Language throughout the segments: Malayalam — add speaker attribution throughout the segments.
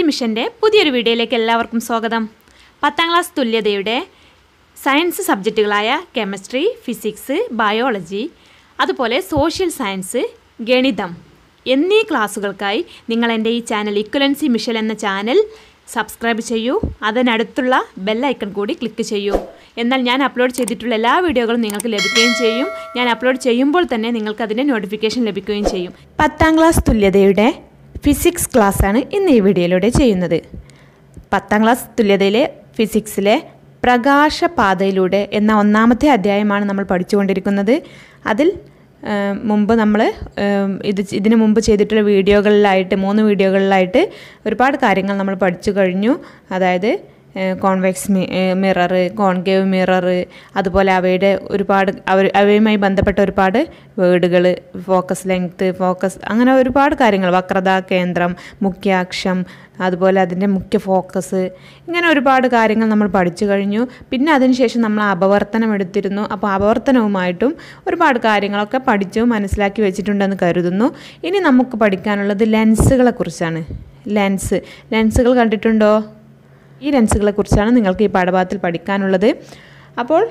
Speaker 1: ഇക്കുലൻസി മിഷൻ്റെ പുതിയൊരു വീഡിയോയിലേക്ക് എല്ലാവർക്കും സ്വാഗതം പത്താം ക്ലാസ് തുല്യതയുടെ സയൻസ് സബ്ജക്റ്റുകളായ കെമിസ്ട്രി ഫിസിക്സ് ബയോളജി അതുപോലെ സോഷ്യൽ സയൻസ് ഗണിതം എന്നീ ക്ലാസ്സുകൾക്കായി നിങ്ങൾ എൻ്റെ ഈ ചാനൽ ഇക്കുലൻസി മിഷൻ എന്ന ചാനൽ സബ്സ്ക്രൈബ് ചെയ്യൂ അതിനടുത്തുള്ള ബെല്ലൈക്കൺ കൂടി ക്ലിക്ക് ചെയ്യൂ എന്നാൽ ഞാൻ അപ്ലോഡ് ചെയ്തിട്ടുള്ള എല്ലാ വീഡിയോകളും നിങ്ങൾക്ക് ലഭിക്കുകയും ചെയ്യും ഞാൻ അപ്ലോഡ് ചെയ്യുമ്പോൾ തന്നെ നിങ്ങൾക്ക് അതിൻ്റെ നോട്ടിഫിക്കേഷൻ ലഭിക്കുകയും ചെയ്യും പത്താം ക്ലാസ് തുല്യതയുടെ ഫിസിക്സ് ക്ലാസ്സാണ് ഇന്ന് ഈ വീഡിയോയിലൂടെ ചെയ്യുന്നത് പത്താം ക്ലാസ് തുല്യതയിലെ ഫിസിക്സിലെ പ്രകാശപാതയിലൂടെ എന്ന ഒന്നാമത്തെ അധ്യായമാണ് നമ്മൾ പഠിച്ചുകൊണ്ടിരിക്കുന്നത് അതിൽ ആ, മുമ്പ് നമ്മൾ ഇത് ഇതിനു മുമ്പ് ചെയ്തിട്ടുള്ള വീഡിയോകളിലായിട്ട് മൂന്ന് വീഡിയോകളിലായിട്ട് ഒരുപാട് കാര്യങ്ങൾ നമ്മൾ പഠിച്ചു കഴിഞ്ഞു അതായത് കോൺവെക്സ് മിറർ കോൺകേവ് മിറർ അതുപോലെ അവയുടെ ഒരുപാട് അവർ അവയുമായി ബന്ധപ്പെട്ട ഒരുപാട് വേർഡുകൾ ഫോക്കസ് ലെങ്ത് ഫോക്കസ് അങ്ങനെ ഒരുപാട് കാര്യങ്ങൾ വക്രത കേന്ദ്രം മുഖ്യാക്ഷം അതുപോലെ അതിൻ്റെ മുഖ്യ ഫോക്കസ് ഇങ്ങനെ ഒരുപാട് കാര്യങ്ങൾ നമ്മൾ പഠിച്ചു കഴിഞ്ഞു പിന്നെ അതിനുശേഷം നമ്മൾ അപവർത്തനം എടുത്തിരുന്നു അപ്പോൾ അപവർത്തനവുമായിട്ടും ഒരുപാട് കാര്യങ്ങളൊക്കെ പഠിച്ചു മനസ്സിലാക്കി വെച്ചിട്ടുണ്ടെന്ന് കരുതുന്നു ഇനി നമുക്ക് പഠിക്കാനുള്ളത് ലെൻസുകളെ കുറിച്ചാണ് ലെൻസ് ലെൻസുകൾ കണ്ടിട്ടുണ്ടോ ഈ ലെൻസുകളെ കുറിച്ചാണ് നിങ്ങൾക്ക് ഈ പാഠഭാഗത്തിൽ പഠിക്കാനുള്ളത് അപ്പോൾ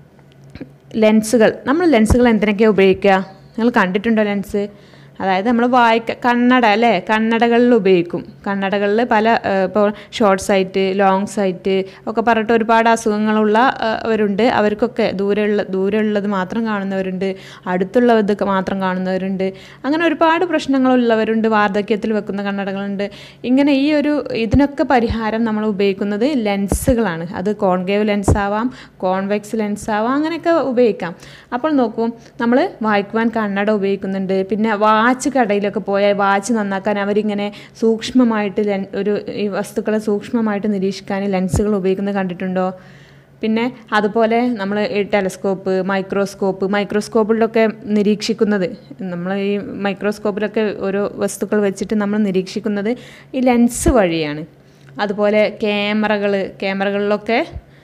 Speaker 1: ലെൻസുകൾ നമ്മൾ ലെൻസുകൾ എന്തിനൊക്കെയാണ് ഉപയോഗിക്കുക നിങ്ങൾ കണ്ടിട്ടുണ്ടോ ലെൻസ് അതായത് നമ്മൾ വായിക്ക കണ്ണട അല്ലേ കണ്ണടകളിൽ ഉപയോഗിക്കും കണ്ണടകളിൽ പല ഏഹ്, ഇപ്പോൾ ഷോർട്ട് സൈറ്റ് ലോങ് സൈറ്റ് ഒക്കെ പറഞ്ഞിട്ട് ഒരുപാട് അസുഖങ്ങളുള്ള ഏഹ്, അവരുണ്ട് അവർക്കൊക്കെ ദൂരെയുള്ള ദൂരെയുള്ളത് മാത്രം കാണുന്നവരുണ്ട് അടുത്തുള്ളത് മാത്രം കാണുന്നവരുണ്ട് അങ്ങനെ ഒരുപാട് പ്രശ്നങ്ങളുള്ളവരുണ്ട് വാർദ്ധക്യത്തിൽ വെക്കുന്ന കണ്ണടകളുണ്ട് ഇങ്ങനെ ഈ ഒരു ഇതിനൊക്കെ പരിഹാരം നമ്മൾ ഉപയോഗിക്കുന്നത് ലെൻസുകളാണ് അത് കോൺകേവ് ലെൻസ് ആവാം കോൺവെക്സ് ലെൻസ് ആവാം അങ്ങനെയൊക്കെ ഉപയോഗിക്കാം അപ്പോൾ നോക്കൂ നമ്മൾ വായിക്കുവാൻ കണ്ണട ഉപയോഗിക്കുന്നുണ്ട് പിന്നെ വാച്ച് കടയിലൊക്കെ പോയാൽ വാച്ച് നന്നാക്കാൻ അവരിങ്ങനെ സൂക്ഷ്മമായിട്ട് ലെൻ ഒരു ഈ വസ്തുക്കളെ സൂക്ഷ്മമായിട്ട് നിരീക്ഷിക്കാൻ ലെൻസുകൾ ഉപയോഗിക്കുന്നത് കണ്ടിട്ടുണ്ടോ പിന്നെ അതുപോലെ നമ്മൾ ഈ ടെലസ്കോപ്പ് മൈക്രോസ്കോപ്പ് മൈക്രോസ്കോപ്പിലൊക്കെ നിരീക്ഷിക്കുന്നത് നമ്മൾ ഈ മൈക്രോസ്കോപ്പിലൊക്കെ ഓരോ വസ്തുക്കൾ വെച്ചിട്ട് നമ്മൾ നിരീക്ഷിക്കുന്നത് ഈ ലെൻസ് വഴിയാണ് അതുപോലെ ക്യാമറകൾ ക്യാമറകളിലൊക്കെ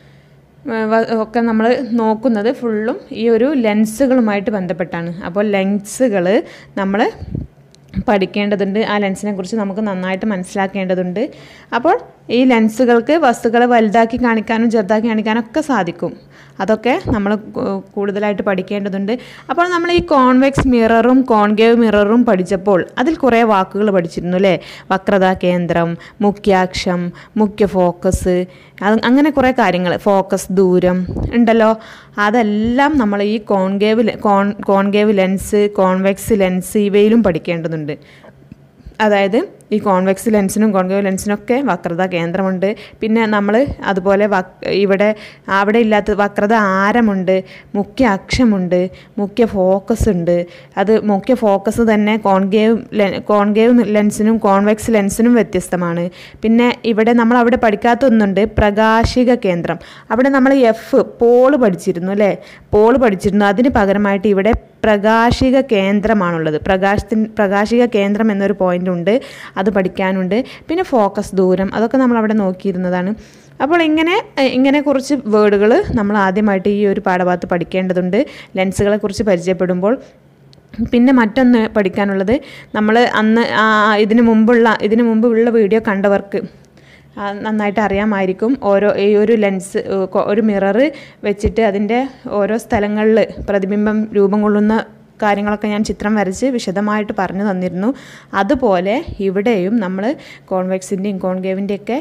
Speaker 1: ഏഹ് വ- ഒക്കെ നമ്മൾ നോക്കുന്നത് ഫുള്ളും ഈ ഒരു ലെൻസുകളുമായിട്ട് ബന്ധപ്പെട്ടാണ് അപ്പോൾ ലെൻസുകൾ നമ്മൾ പഠിക്കേണ്ടതുണ്ട് ആ ലെൻസിനെ കുറിച്ച് നമുക്ക് നന്നായിട്ട് മനസ്സിലാക്കേണ്ടതുണ്ട് അപ്പോൾ ഈ ലെൻസുകൾക്ക് വസ്തുക്കളെ വലുതാക്കി കാണിക്കാനും ചെറുതാക്കി കാണിക്കാനും ഒക്കെ സാധിക്കും അതൊക്കെ നമ്മൾ കൂ- കൂടുതലായിട്ട് പഠിക്കേണ്ടതുണ്ട് അപ്പോൾ നമ്മൾ ഈ കോൺവെക്സ് മിററും കോൺകേവ് മിററും പഠിച്ചപ്പോൾ അതിൽ കുറേ വാക്കുകൾ പഠിച്ചിരുന്നു അല്ലേ വക്രതാ കേന്ദ്രം മുഖ്യാക്ഷം മുഖ്യ ഫോക്കസ് അത് അങ്ങനെ കുറേ കാര്യങ്ങൾ ഫോക്കസ് ദൂരം ഉണ്ടല്ലോ അതെല്ലാം നമ്മൾ ഈ കോൺകേവ് ലെ- കോൺ കോൺകേവ് ലെൻസ് കോൺവെക്സ് ലെൻസ് ഇവയിലും പഠിക്കേണ്ടതുണ്ട് അതായത് ഈ കോൺവെക്സ് ലെൻസിനും കോൺകേവ് ലെൻസിനൊക്കെ വക്രത കേന്ദ്രമുണ്ട് പിന്നെ നമ്മൾ അതുപോലെ വക് ഇവിടെ അവിടെ ഇല്ലാത്ത വക്രത ആരമുണ്ട് മുഖ്യ അക്ഷമുണ്ട് മുഖ്യ ഫോക്കസ് ഉണ്ട് അത് മുഖ്യ ഫോക്കസ് തന്നെ കോൺകേവ് ലെ- കോൺകേവ് ലെൻസിനും കോൺവെക്സ് ലെൻസിനും വ്യത്യസ്തമാണ് പിന്നെ ഇവിടെ നമ്മൾ അവിടെ പഠിക്കാത്ത ഒന്നുണ്ട് പ്രകാശിക കേന്ദ്രം അവിടെ നമ്മൾ എഫ് പോള് പഠിച്ചിരുന്നു അല്ലേ പോള് പഠിച്ചിരുന്നു അതിന് പകരമായിട്ട് ഇവിടെ പ്രകാശിക കേന്ദ്രമാണുള്ളത് പ്രകാശത്തിന് പ്രകാശിക കേന്ദ്രം എന്നൊരു പോയിന്റ് ഉണ്ട് അത് പഠിക്കാനുണ്ട് പിന്നെ ഫോക്കസ് ദൂരം അതൊക്കെ നമ്മൾ അവിടെ നോക്കിയിരുന്നതാണ് അപ്പോൾ ഇങ്ങനെ എ, ഇങ്ങനെ കുറച്ച് വേർഡുകൾ നമ്മൾ ആദ്യമായിട്ട് ഈ ഒരു പാഠഭാഗത്ത് പഠിക്കേണ്ടതുണ്ട് ലെൻസുകളെ കുറിച്ച് പരിചയപ്പെടുമ്പോൾ പിന്നെ മറ്റൊന്ന് പഠിക്കാനുള്ളത് നമ്മൾ അന്ന് ആ, ഇതിന് മുമ്പുള്ള ഇതിന് മുമ്പ് ഉള്ള വീഡിയോ കണ്ടവർക്ക് ആ, നന്നായിട്ട് അറിയാമായിരിക്കും ഓരോ ഈ ഒരു ലെൻസ് ഏഹ്, കൊ- ഒരു മിറർ വെച്ചിട്ട് അതിൻ്റെ ഓരോ സ്ഥലങ്ങളിൽ പ്രതിബിംബം രൂപം കൊള്ളുന്ന കാര്യങ്ങളൊക്കെ ഞാൻ ചിത്രം വരച്ച് വിശദമായിട്ട് പറഞ്ഞു തന്നിരുന്നു അതുപോലെ ഇവിടെയും നമ്മൾ കോൺവെക്സിൻ്റെയും കോൺകേവിൻ്റെയൊക്കെ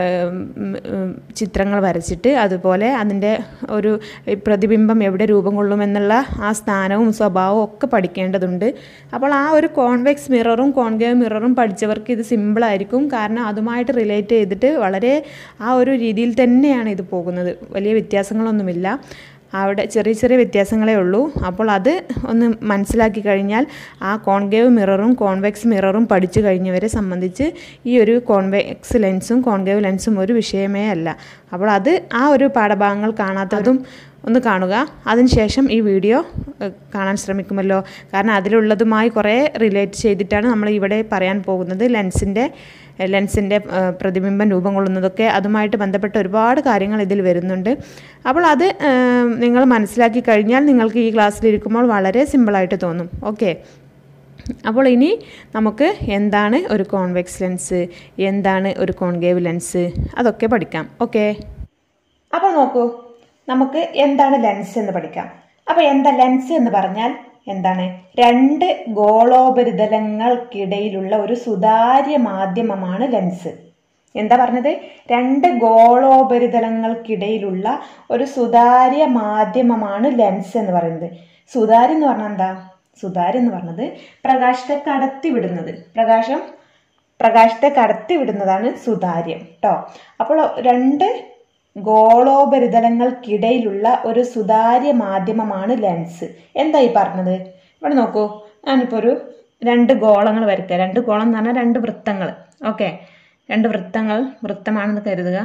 Speaker 1: ചിത്രങ്ങൾ വരച്ചിട്ട് അതുപോലെ അതിൻ്റെ ഒരു ഈ പ്രതിബിംബം എവിടെ രൂപം കൊള്ളുമെന്നുള്ള ആ സ്ഥാനവും സ്വഭാവവും ഒക്കെ പഠിക്കേണ്ടതുണ്ട് അപ്പോൾ ആ ഒരു കോൺവെക്സ് മിററും കോൺകേവ് മിററും പഠിച്ചവർക്ക് ഇത് സിമ്പിളായിരിക്കും കാരണം അതുമായിട്ട് റിലേറ്റ് ചെയ്തിട്ട് വളരെ ആ ഒരു രീതിയിൽ തന്നെയാണ് ഇത് പോകുന്നത് വലിയ വ്യത്യാസങ്ങളൊന്നുമില്ല അവിടെ ചെറിയ ചെറിയ വ്യത്യാസങ്ങളേ ഉള്ളൂ അപ്പോൾ അത് ഒന്ന് മനസ്സിലാക്കി കഴിഞ്ഞാൽ ആ കോൺകേവ് മിററും കോൺവെക്സ് മിററും പഠിച്ചു കഴിഞ്ഞവരെ സംബന്ധിച്ച് ഈ ഒരു കോൺവെക്സ് ലെൻസും കോൺകേവ് ലെൻസും ഒരു വിഷയമേ അല്ല അപ്പോൾ അത് ആ ഒരു പാഠഭാഗങ്ങൾ കാണാത്തതും ഒന്ന് കാണുക അതിനുശേഷം ഈ വീഡിയോ ഏഹ്, കാണാൻ ശ്രമിക്കുമല്ലോ കാരണം അതിലുള്ളതുമായി കുറേ റിലേറ്റ് ചെയ്തിട്ടാണ് നമ്മൾ ഇവിടെ പറയാൻ പോകുന്നത് ലെൻസിൻ്റെ ലെൻസിൻ്റെ ഏഹ്, പ്രതിബിംബം രൂപം കൊള്ളുന്നതൊക്കെ അതുമായിട്ട് ബന്ധപ്പെട്ട ഒരുപാട് കാര്യങ്ങൾ ഇതിൽ വരുന്നുണ്ട് അപ്പോൾ അത് ഏഹ്, നിങ്ങൾ മനസ്സിലാക്കി കഴിഞ്ഞാൽ നിങ്ങൾക്ക് ഈ ക്ലാസ്സിലിരിക്കുമ്പോൾ വളരെ സിമ്പിളായിട്ട് തോന്നും ഓക്കെ അപ്പോൾ ഇനി നമുക്ക് എന്താണ് ഒരു കോൺവെക്സ് ലെൻസ് എന്താണ് ഒരു കോൺകേവ് ലെൻസ് അതൊക്കെ പഠിക്കാം ഓക്കെ അപ്പോൾ നോക്കൂ നമുക്ക് എന്താണ് ലെൻസ് എന്ന് പഠിക്കാം അപ്പോൾ എന്താ ലെൻസ് എന്ന് പറഞ്ഞാൽ എന്താണ് രണ്ട് ഗോളോപരിതലങ്ങൾക്കിടയിലുള്ള ഒരു സുതാര്യ മാധ്യമമാണ് ലെൻസ് എന്താ പറഞ്ഞത് രണ്ട് ഗോളോപരിതലങ്ങൾക്കിടയിലുള്ള ഒരു സുതാര്യ മാധ്യമമാണ് ലെൻസ് എന്ന് പറയുന്നത് സുതാര്യം എന്ന് പറഞ്ഞാൽ എന്താ സുതാര്യം എന്ന് പറഞ്ഞത് പ്രകാശത്തെ കടത്തി വിടുന്നത് പ്രകാശം പ്രകാശത്തെ കടത്തി വിടുന്നതാണ് സുതാര്യം കേട്ടോ അപ്പോൾ രണ്ട് ഗോളോപരിതലങ്ങൾക്കിടയിലുള്ള ഒരു സുതാര്യ മാധ്യമമാണ് ലെൻസ് എന്താ ഈ പറഞ്ഞത് ഇവിടെ നോക്കൂ ഞാനിപ്പോൾ ഒരു രണ്ട് ഗോളങ്ങൾ വരയ്ക്കുക രണ്ട് ഗോളം എന്ന് പറഞ്ഞാൽ രണ്ട് വൃത്തങ്ങൾ ഓക്കെ രണ്ട് വൃത്തങ്ങൾ വൃത്തമാണെന്ന് കരുതുക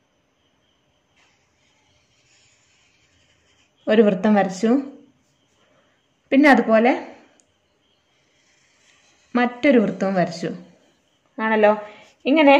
Speaker 1: ഒരു വൃത്തം വരച്ചു പിന്നെ അതുപോലെ മറ്റൊരു വൃത്തവും വരച്ചു ആണല്ലോ ഇങ്ങനെ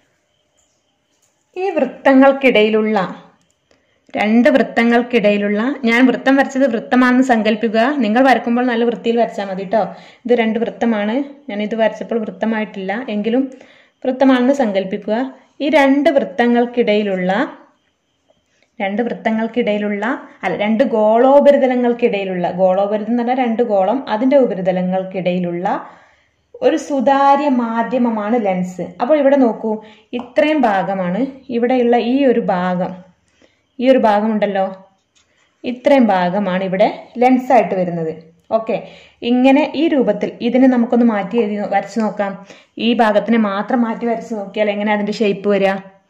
Speaker 1: ഈ വൃത്തങ്ങൾക്കിടയിലുള്ള രണ്ട് വൃത്തങ്ങൾക്കിടയിലുള്ള ഞാൻ വൃത്തം വരച്ചത് വൃത്തമാണെന്ന് സങ്കല്പിക്കുക നിങ്ങൾ വരക്കുമ്പോൾ നല്ല വൃത്തിയിൽ വരച്ചാൽ മതി കേട്ടോ ഇത് രണ്ട് വൃത്തമാണ് ഞാൻ ഇത് വരച്ചപ്പോൾ വൃത്തമായിട്ടില്ല എങ്കിലും വൃത്തമാണെന്ന് സങ്കല്പിക്കുക ഈ രണ്ട് വൃത്തങ്ങൾക്കിടയിലുള്ള രണ്ട് വൃത്തങ്ങൾക്കിടയിലുള്ള അല്ല രണ്ട് ഗോളോപരിതലങ്ങൾക്കിടയിലുള്ള ഗോളോപരിതലം എന്ന് പറഞ്ഞാൽ രണ്ട് ഗോളം അതിൻ്റെ ഉപരിതലങ്ങൾക്കിടയിലുള്ള ഒരു സുതാര്യ മാധ്യമമാണ് ലെൻസ് അപ്പോൾ ഇവിടെ നോക്കൂ ഇത്രയും ഭാഗമാണ് ഇവിടെയുള്ള ഈ ഒരു ഭാഗം ഈ ഒരു ഭാഗമുണ്ടല്ലോ ഇത്രയും ഭാഗമാണ് ഇവിടെ ലെൻസായിട്ട് വരുന്നത് ഓക്കെ ഇങ്ങനെ ഈ രൂപത്തിൽ ഇതിനെ നമുക്കൊന്ന് മാറ്റി എഴുതി നോ- വരച്ച് നോക്കാം ഈ ഭാഗത്തിനെ മാത്രം മാറ്റി വരച്ച് നോക്കിയാൽ എങ്ങനെ അതിൻ്റെ ഷേപ്പ് വരിക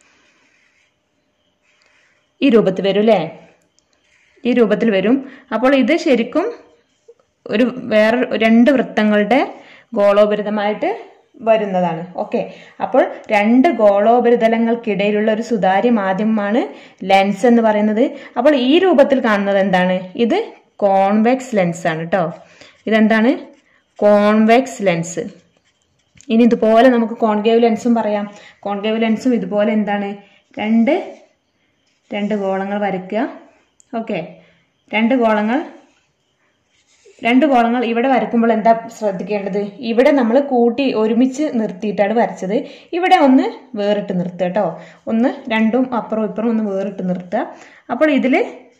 Speaker 1: ഈ രൂപത്തിൽ വരും അല്ലേ ഈ രൂപത്തിൽ വരും അപ്പോൾ ഇത് ശരിക്കും ഒരു വേറെ രണ്ട് വൃത്തങ്ങളുടെ ഗോളോപരിതമായിട്ട് വരുന്നതാണ് ഓക്കെ അപ്പോൾ രണ്ട് ഗോളോപരിതലങ്ങൾക്കിടയിലുള്ള ഒരു സുതാര്യ മാധ്യമമാണ് ലെൻസ് എന്ന് പറയുന്നത് അപ്പോൾ ഈ രൂപത്തിൽ കാണുന്നത് എന്താണ് ഇത് കോൺവെക്സ് ലെൻസ് ആണ് കേട്ടോ ഇതെന്താണ് കോൺവെക്സ് ലെൻസ് ഇനി ഇതുപോലെ നമുക്ക് കോൺകേവ് ലെൻസും പറയാം കോൺകേവ് ലെൻസും ഇതുപോലെ എന്താണ് രണ്ട് രണ്ട് ഗോളങ്ങൾ വരയ്ക്കുക ഓക്കെ രണ്ട് ഗോളങ്ങൾ രണ്ട് ഗോളങ്ങൾ ഇവിടെ വരയ്ക്കുമ്പോൾ എന്താ ശ്രദ്ധിക്കേണ്ടത് ഇവിടെ നമ്മൾ കൂട്ടി ഒരുമിച്ച് നിർത്തിയിട്ടാണ് വരച്ചത് ഇവിടെ ഒന്ന് വേറിട്ട് നിർത്തുക കേട്ടോ ഒന്ന് രണ്ടും അപ്പുറവും ഇപ്പുറവും ഒന്ന് വേറിട്ട് നിർത്തുക അപ്പോൾ ഇതിൽ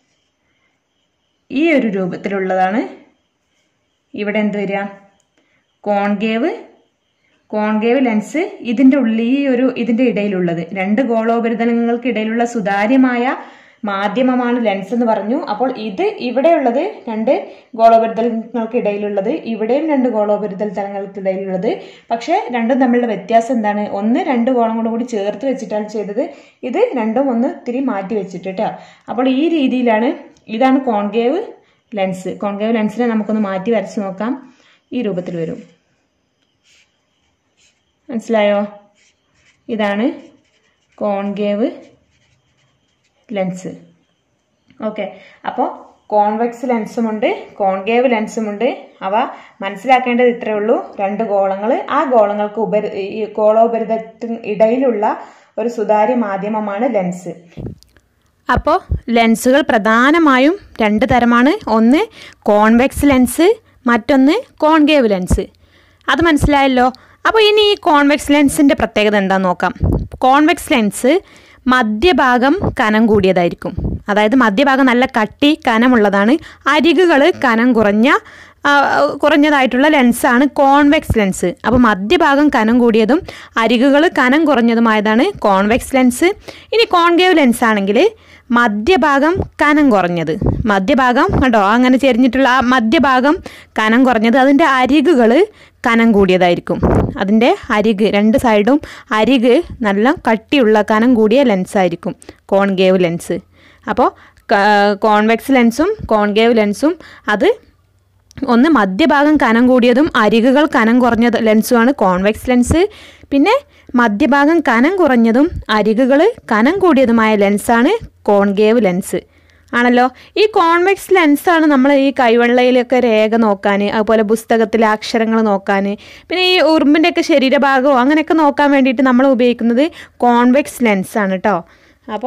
Speaker 1: ഈ ഒരു രൂപത്തിലുള്ളതാണ് ഇവിടെ എന്ത് വരിക കോൺകേവ് കോൺകേവ് ലെൻസ് ഇതിൻ്റെ ഉള്ളിൽ ഈ ഒരു ഇതിൻ്റെ ഇടയിലുള്ളത് രണ്ട് ഗോളോപരിതലങ്ങൾക്ക് ഇടയിലുള്ള സുതാര്യമായ മാധ്യമമാണ് ലെൻസ് എന്ന് പറഞ്ഞു അപ്പോൾ ഇത് ഇവിടെയുള്ളത് രണ്ട് ഗോളോപരിതലങ്ങൾക്ക് ഇടയിലുള്ളത് ഇവിടെയും രണ്ട് ഗോളോപരിതലങ്ങൾക്ക് ഇടയിലുള്ളത് പക്ഷേ രണ്ടും തമ്മിലുള്ള വ്യത്യാസം എന്താണ് ഒന്ന് രണ്ട് ഗോളം കൊണ്ട് കൂടി ചേർത്ത് വെച്ചിട്ടാണ് ചെയ്തത് ഇത് രണ്ടും ഒന്ന് ഇത്തിരി മാറ്റി വെച്ചിട്ട് കേട്ടോ അപ്പോൾ ഈ രീതിയിലാണ് ഇതാണ് കോൺകേവ് ലെൻസ് കോൺകേവ് ലെൻസിനെ നമുക്കൊന്ന് മാറ്റി വരച്ച് നോക്കാം ഈ രൂപത്തിൽ വരും മനസ്സിലായോ ഇതാണ് കോൺകേവ് ലെൻസ് ഓക്കെ അപ്പോൾ കോൺവെക്സ് ലെൻസുമുണ്ട് കോൺകേവ് ലെൻസുമുണ്ട് അവ മനസ്സിലാക്കേണ്ടത് ഇത്രയേ ഉള്ളൂ രണ്ട് ഗോളങ്ങൾ ആ ഗോളങ്ങൾക്ക് ഉപരി ഈ ഗോളോപരിതത്തിന് ഇടയിലുള്ള ഒരു സുതാര്യ മാധ്യമമാണ് ലെൻസ് അപ്പോൾ ലെൻസുകൾ പ്രധാനമായും രണ്ട് തരമാണ് ഒന്ന് കോൺവെക്സ് ലെൻസ് മറ്റൊന്ന് കോൺകേവ് ലെൻസ് അത് മനസ്സിലായല്ലോ അപ്പോൾ ഇനി ഈ കോൺവെക്സ് ലെൻസിൻ്റെ പ്രത്യേകത എന്താണെന്ന് നോക്കാം കോൺവെക്സ് ലെൻസ് മധ്യഭാഗം കനം കൂടിയതായിരിക്കും അതായത് മധ്യഭാഗം നല്ല കട്ടി കനമുള്ളതാണ് അരികുകൾ കനം കുറഞ്ഞ ആ, കുറഞ്ഞതായിട്ടുള്ള ലെൻസാണ് കോൺവെക്സ് ലെൻസ് അപ്പോൾ മധ്യഭാഗം കനം കൂടിയതും അരികുകൾ കനം കുറഞ്ഞതുമായതാണ് കോൺവെക്സ് ലെൻസ് ഇനി കോൺകേവ് ലെൻസ് ആണെങ്കിൽ മധ്യഭാഗം കനം കുറഞ്ഞത് മധ്യഭാഗം കണ്ടോ അങ്ങനെ ചെരിഞ്ഞിട്ടുള്ള ആ മധ്യഭാഗം കനം കുറഞ്ഞത് അതിൻ്റെ അരികുകൾ കനം കൂടിയതായിരിക്കും അതിൻ്റെ അരിക് രണ്ട് സൈഡും അരിക് നല്ല കട്ടിയുള്ള കനം കൂടിയ ലെൻസായിരിക്കും കോൺകേവ് ലെൻസ് അപ്പോൾ കോൺവെക്സ് ലെൻസും കോൺകേവ് ലെൻസും അത് ഒന്ന് മധ്യഭാഗം കനം കൂടിയതും അരികുകൾ കനം കുറഞ്ഞ ലെൻസുമാണ് കോൺവെക്സ് ലെൻസ് പിന്നെ മധ്യഭാഗം കനം കുറഞ്ഞതും അരികുകൾ കനം കൂടിയതുമായ ലെൻസാണ് കോൺകേവ് ലെൻസ് ആണല്ലോ ഈ കോൺവെക്സ് ലെൻസാണ് നമ്മൾ ഈ കൈവെള്ളയിലൊക്കെ രേഖ നോക്കാൻ അതുപോലെ പുസ്തകത്തിലെ അക്ഷരങ്ങൾ നോക്കാൻ പിന്നെ ഈ ഉറുമ്പിൻ്റെയൊക്കെ ശരീരഭാഗമോ അങ്ങനെയൊക്കെ നോക്കാൻ വേണ്ടിയിട്ട് നമ്മൾ ഉപയോഗിക്കുന്നത് കോൺവെക്സ് ലെൻസാണ് കേട്ടോ അപ്പോൾ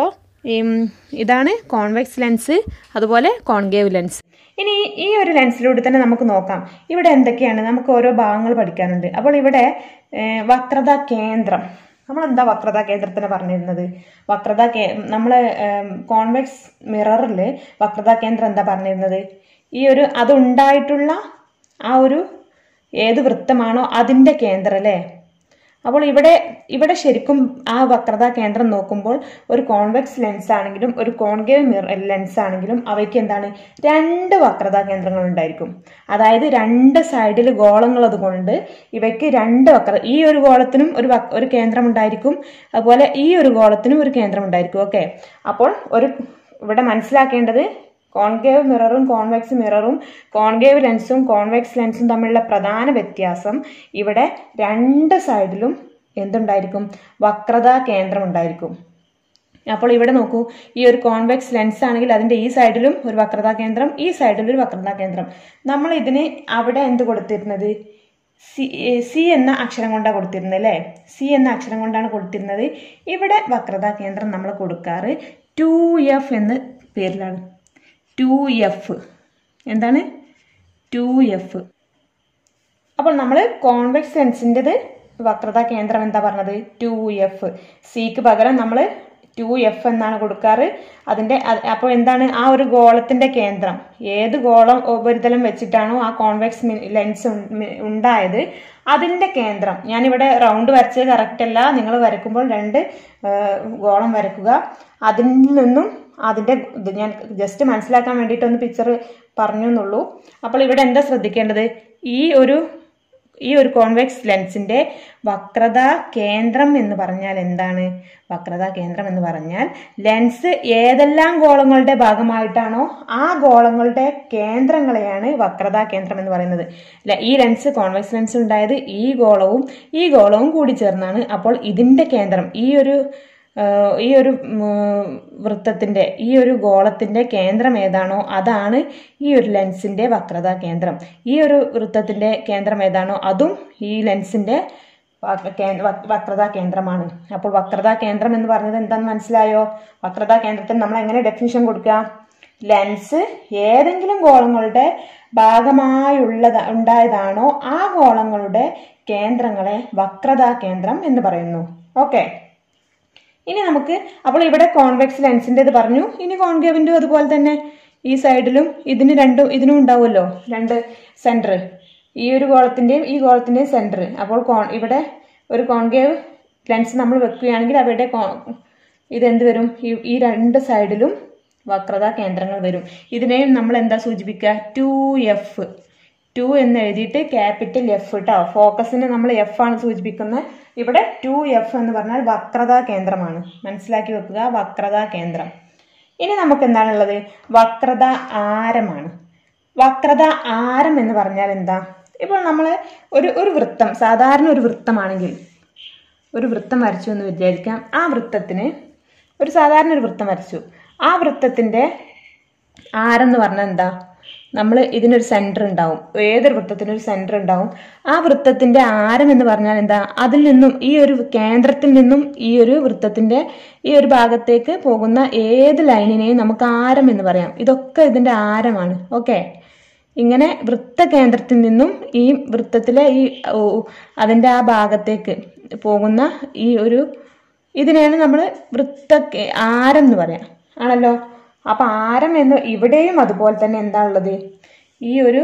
Speaker 1: ഇതാണ് കോൺവെക്സ് ലെൻസ് അതുപോലെ കോൺകേവ് ലെൻസ് ഇനി ഈ ഒരു ലെൻസിലൂടെ തന്നെ നമുക്ക് നോക്കാം ഇവിടെ എന്തൊക്കെയാണ് നമുക്ക് ഓരോ ഭാഗങ്ങൾ പഠിക്കാനുണ്ട് അപ്പോൾ ഇവിടെ ഏഹ്, വക്രത കേന്ദ്രം നമ്മൾ എന്താ വക്രതാ കേന്ദ്രത്തിന് പറഞ്ഞിരുന്നത് വക്രതാ കേ നമ്മൾ കോൺവെക്സ് മിററിൽ വക്രതാ കേന്ദ്രം എന്താ പറഞ്ഞിരുന്നത് ഈ ഒരു അതുണ്ടായിട്ടുള്ള ആ ഒരു ഏത് വൃത്തമാണോ അതിൻ്റെ കേന്ദ്രം അല്ലേ അപ്പോൾ ഇവിടെ ഇവിടെ ശരിക്കും ആ വക്രതാ കേന്ദ്രം നോക്കുമ്പോൾ ഒരു കോൺവെക്സ് ലെൻസ് ആണെങ്കിലും ഒരു കോൺകേവ് മിറർ ലെൻസ് ആണെങ്കിലും അവയ്ക്ക് എന്താണ് രണ്ട് വക്രതാ കേന്ദ്രങ്ങൾ ഉണ്ടായിരിക്കും അതായത് രണ്ട് സൈഡിൽ ഗോളങ്ങൾ അതുകൊണ്ട് ഇവയ്ക്ക് രണ്ട് വക്ര ഈ ഒരു ഗോളത്തിനും ഒരു വക്- ഒരു കേന്ദ്രം ഉണ്ടായിരിക്കും അതുപോലെ ഈ ഒരു ഗോളത്തിനും ഒരു കേന്ദ്രം ഉണ്ടായിരിക്കും ഓക്കെ അപ്പോൾ ഒരു ഇവിടെ മനസ്സിലാക്കേണ്ടത് കോൺകേവ് മിററും കോൺവെക്സ് മിററും കോൺകേവ് ലെൻസും കോൺവെക്സ് ലെൻസും തമ്മിലുള്ള പ്രധാന വ്യത്യാസം ഇവിടെ രണ്ട് സൈഡിലും എന്തുണ്ടായിരിക്കും വക്രതാ കേന്ദ്രം ഉണ്ടായിരിക്കും അപ്പോൾ ഇവിടെ നോക്കൂ ഈ ഒരു കോൺവെക്സ് ലെൻസ് ആണെങ്കിൽ അതിന്റെ ഈ സൈഡിലും ഒരു വക്രതാ കേന്ദ്രം ഈ സൈഡിലും ഒരു വക്രതാ കേന്ദ്രം നമ്മൾ ഇതിന് അവിടെ എന്ത് കൊടുത്തിരുന്നത് സി സി എന്ന അക്ഷരം കൊണ്ടാണ് കൊടുത്തിരുന്നത് അല്ലേ സി എന്ന അക്ഷരം കൊണ്ടാണ് കൊടുത്തിരുന്നത് ഇവിടെ വക്രതാ കേന്ദ്രം നമ്മൾ കൊടുക്കാറ് ടു എഫ് എന്ന പേരിലാണ് ടു എഫ് എന്താണ് ടു എഫ് അപ്പോൾ നമ്മൾ കോൺവെക്സ് ലെൻസിൻ്റെത് വക്രതാ കേന്ദ്രം എന്താ പറഞ്ഞത് ടു എഫ് സിക്ക് പകരം നമ്മൾ ടു എഫ് എന്നാണ് കൊടുക്കാറ് അതിൻ്റെ അത് അപ്പോൾ എന്താണ് ആ ഒരു ഗോളത്തിൻ്റെ കേന്ദ്രം ഏത് ഗോളം ഉപരിതലം വെച്ചിട്ടാണോ ആ കോൺവെക്സ് ലെൻസ് ഉണ്ടായത് അതിൻ്റെ കേന്ദ്രം ഞാനിവിടെ റൗണ്ട് വരച്ചത് കറക്റ്റ് അല്ല നിങ്ങൾ വരയ്ക്കുമ്പോൾ രണ്ട് ആ, ഗോളം വരയ്ക്കുക അതിൽ നിന്നും അതിൻ്റെ ഇത് ഞാൻ ജസ്റ്റ് മനസ്സിലാക്കാൻ വേണ്ടിയിട്ടൊന്ന് പിക്ചർ പറഞ്ഞു എന്നുള്ളൂ അപ്പോൾ ഇവിടെ എന്താ ശ്രദ്ധിക്കേണ്ടത് ഈ ഒരു ഈ ഒരു കോൺവെക്സ് ലെൻസിന്റെ വക്രത കേന്ദ്രം എന്ന് പറഞ്ഞാൽ എന്താണ് വക്രത കേന്ദ്രം എന്ന് പറഞ്ഞാൽ ലെൻസ് ഏതെല്ലാം ഗോളങ്ങളുടെ ഭാഗമായിട്ടാണോ ആ ഗോളങ്ങളുടെ കേന്ദ്രങ്ങളെയാണ് വക്രതാ കേന്ദ്രം എന്ന് പറയുന്നത് ല- ഈ ലെൻസ് കോൺവെക്സ് ലെൻസ് ഉണ്ടായത് ഈ ഗോളവും ഈ ഗോളവും കൂടി ചേർന്നാണ് അപ്പോൾ ഇതിന്റെ കേന്ദ്രം ഈ ഒരു ആഹ് ഈ ഒരു ഉം, വൃത്തത്തിന്റെ ഈ ഒരു ഗോളത്തിന്റെ കേന്ദ്രം ഏതാണോ അതാണ് ഈ ഒരു ലെൻസിന്റെ വക്രതാ കേന്ദ്രം ഈ ഒരു വൃത്തത്തിന്റെ കേന്ദ്രം ഏതാണോ അതും ഈ ലെൻസിന്റെ വക്ര- കേ- വക്- വക്രതാ കേന്ദ്രമാണ് അപ്പോൾ വക്രതാ കേന്ദ്രം എന്ന് പറഞ്ഞത് എന്താണെന്ന് മനസ്സിലായോ വക്രതാ കേന്ദ്രത്തിന് നമ്മൾ എങ്ങനെ ഡെഫിനിഷൻ കൊടുക്കുക ലെൻസ് ഏതെങ്കിലും ഗോളങ്ങളുടെ ഭാഗമായുള്ളത് ഉണ്ടായതാണോ ആ ഗോളങ്ങളുടെ കേന്ദ്രങ്ങളെ വക്രതാ കേന്ദ്രം എന്ന് പറയുന്നു ഓക്കെ ഇനി നമുക്ക് അപ്പോൾ ഇവിടെ കോൺവെക്സ് ലെൻസിന്റെ ഇത് പറഞ്ഞു ഇനി കോൺകേവിന്റെ അതുപോലെ തന്നെ ഈ സൈഡിലും ഇതിന് രണ്ടും ഇതിനും ഉണ്ടാവുമല്ലോ രണ്ട് സെന്റർ ഈ ഒരു ഗോളത്തിന്റെയും ഈ ഗോളത്തിന്റെയും സെന്റർ അപ്പോൾ കോൺ ഇവിടെ ഒരു കോൺകേവ് ലെൻസ് നമ്മൾ വെക്കുകയാണെങ്കിൽ അവിടെ കോ- ഇതെന്ത് വരും ഈ ഈ രണ്ട് സൈഡിലും വക്രതാ കേന്ദ്രങ്ങൾ വരും ഇതിനെയും നമ്മൾ എന്താ സൂചിപ്പിക്കുക ടു എഫ് ടു എന്ന് എഴുതിയിട്ട് ക്യാപിറ്റൽ എഫ് കേട്ടോ ഫോക്കസിന് നമ്മൾ എഫ് ആണ് സൂചിപ്പിക്കുന്നത് ഇവിടെ ടു എഫ് എന്ന് പറഞ്ഞാൽ വക്രതാ കേന്ദ്രമാണ് മനസ്സിലാക്കി വെക്കുക വക്രതാ കേന്ദ്രം ഇനി നമുക്ക് എന്താണുള്ളത് വക്രത ആരമാണ് വക്രത ആരം എന്ന് പറഞ്ഞാൽ എന്താ ഇപ്പോൾ നമ്മൾ ഒരു ഒരു വൃത്തം സാധാരണ ഒരു വൃത്തമാണെങ്കിൽ ഒരു വൃത്തം വരച്ചു എന്ന് വിചാരിക്കാം ആ വൃത്തത്തിന് ഒരു സാധാരണ ഒരു വൃത്തം വരച്ചു ആ വൃത്തത്തിന്റെ ആരം എന്ന് പറഞ്ഞാൽ എന്താ നമ്മൾ ഇതിനൊരു സെന്റർ ഉണ്ടാവും ഏതൊരു വൃത്തത്തിനും ഒരു സെന്റർ ഉണ്ടാവും ആ വൃത്തത്തിന്റെ ആരം എന്ന് പറഞ്ഞാൽ എന്താ അതിൽ നിന്നും ഈ ഒരു കേന്ദ്രത്തിൽ നിന്നും ഈ ഒരു വൃത്തത്തിന്റെ ഈ ഒരു ഭാഗത്തേക്ക് പോകുന്ന ഏത് ലൈനിനെയും നമുക്ക് ആരം എന്ന് പറയാം ഇതൊക്കെ ഇതിന്റെ ആരമാണ് ഓക്കെ ഇങ്ങനെ വൃത്തകേന്ദ്രത്തിൽ നിന്നും ഈ വൃത്തത്തിലെ ഈ ഓ, അതിന്റെ ആ ഭാഗത്തേക്ക് പോകുന്ന ഈ ഒരു ഇതിനെയാണ് നമ്മൾ വൃത്ത ആരം എന്ന് പറയാം ആണല്ലോ അപ്പൊ ആരം എന്ന് ഇവിടെയും അതുപോലെ തന്നെ എന്താ ഉള്ളത് ഈ ഒരു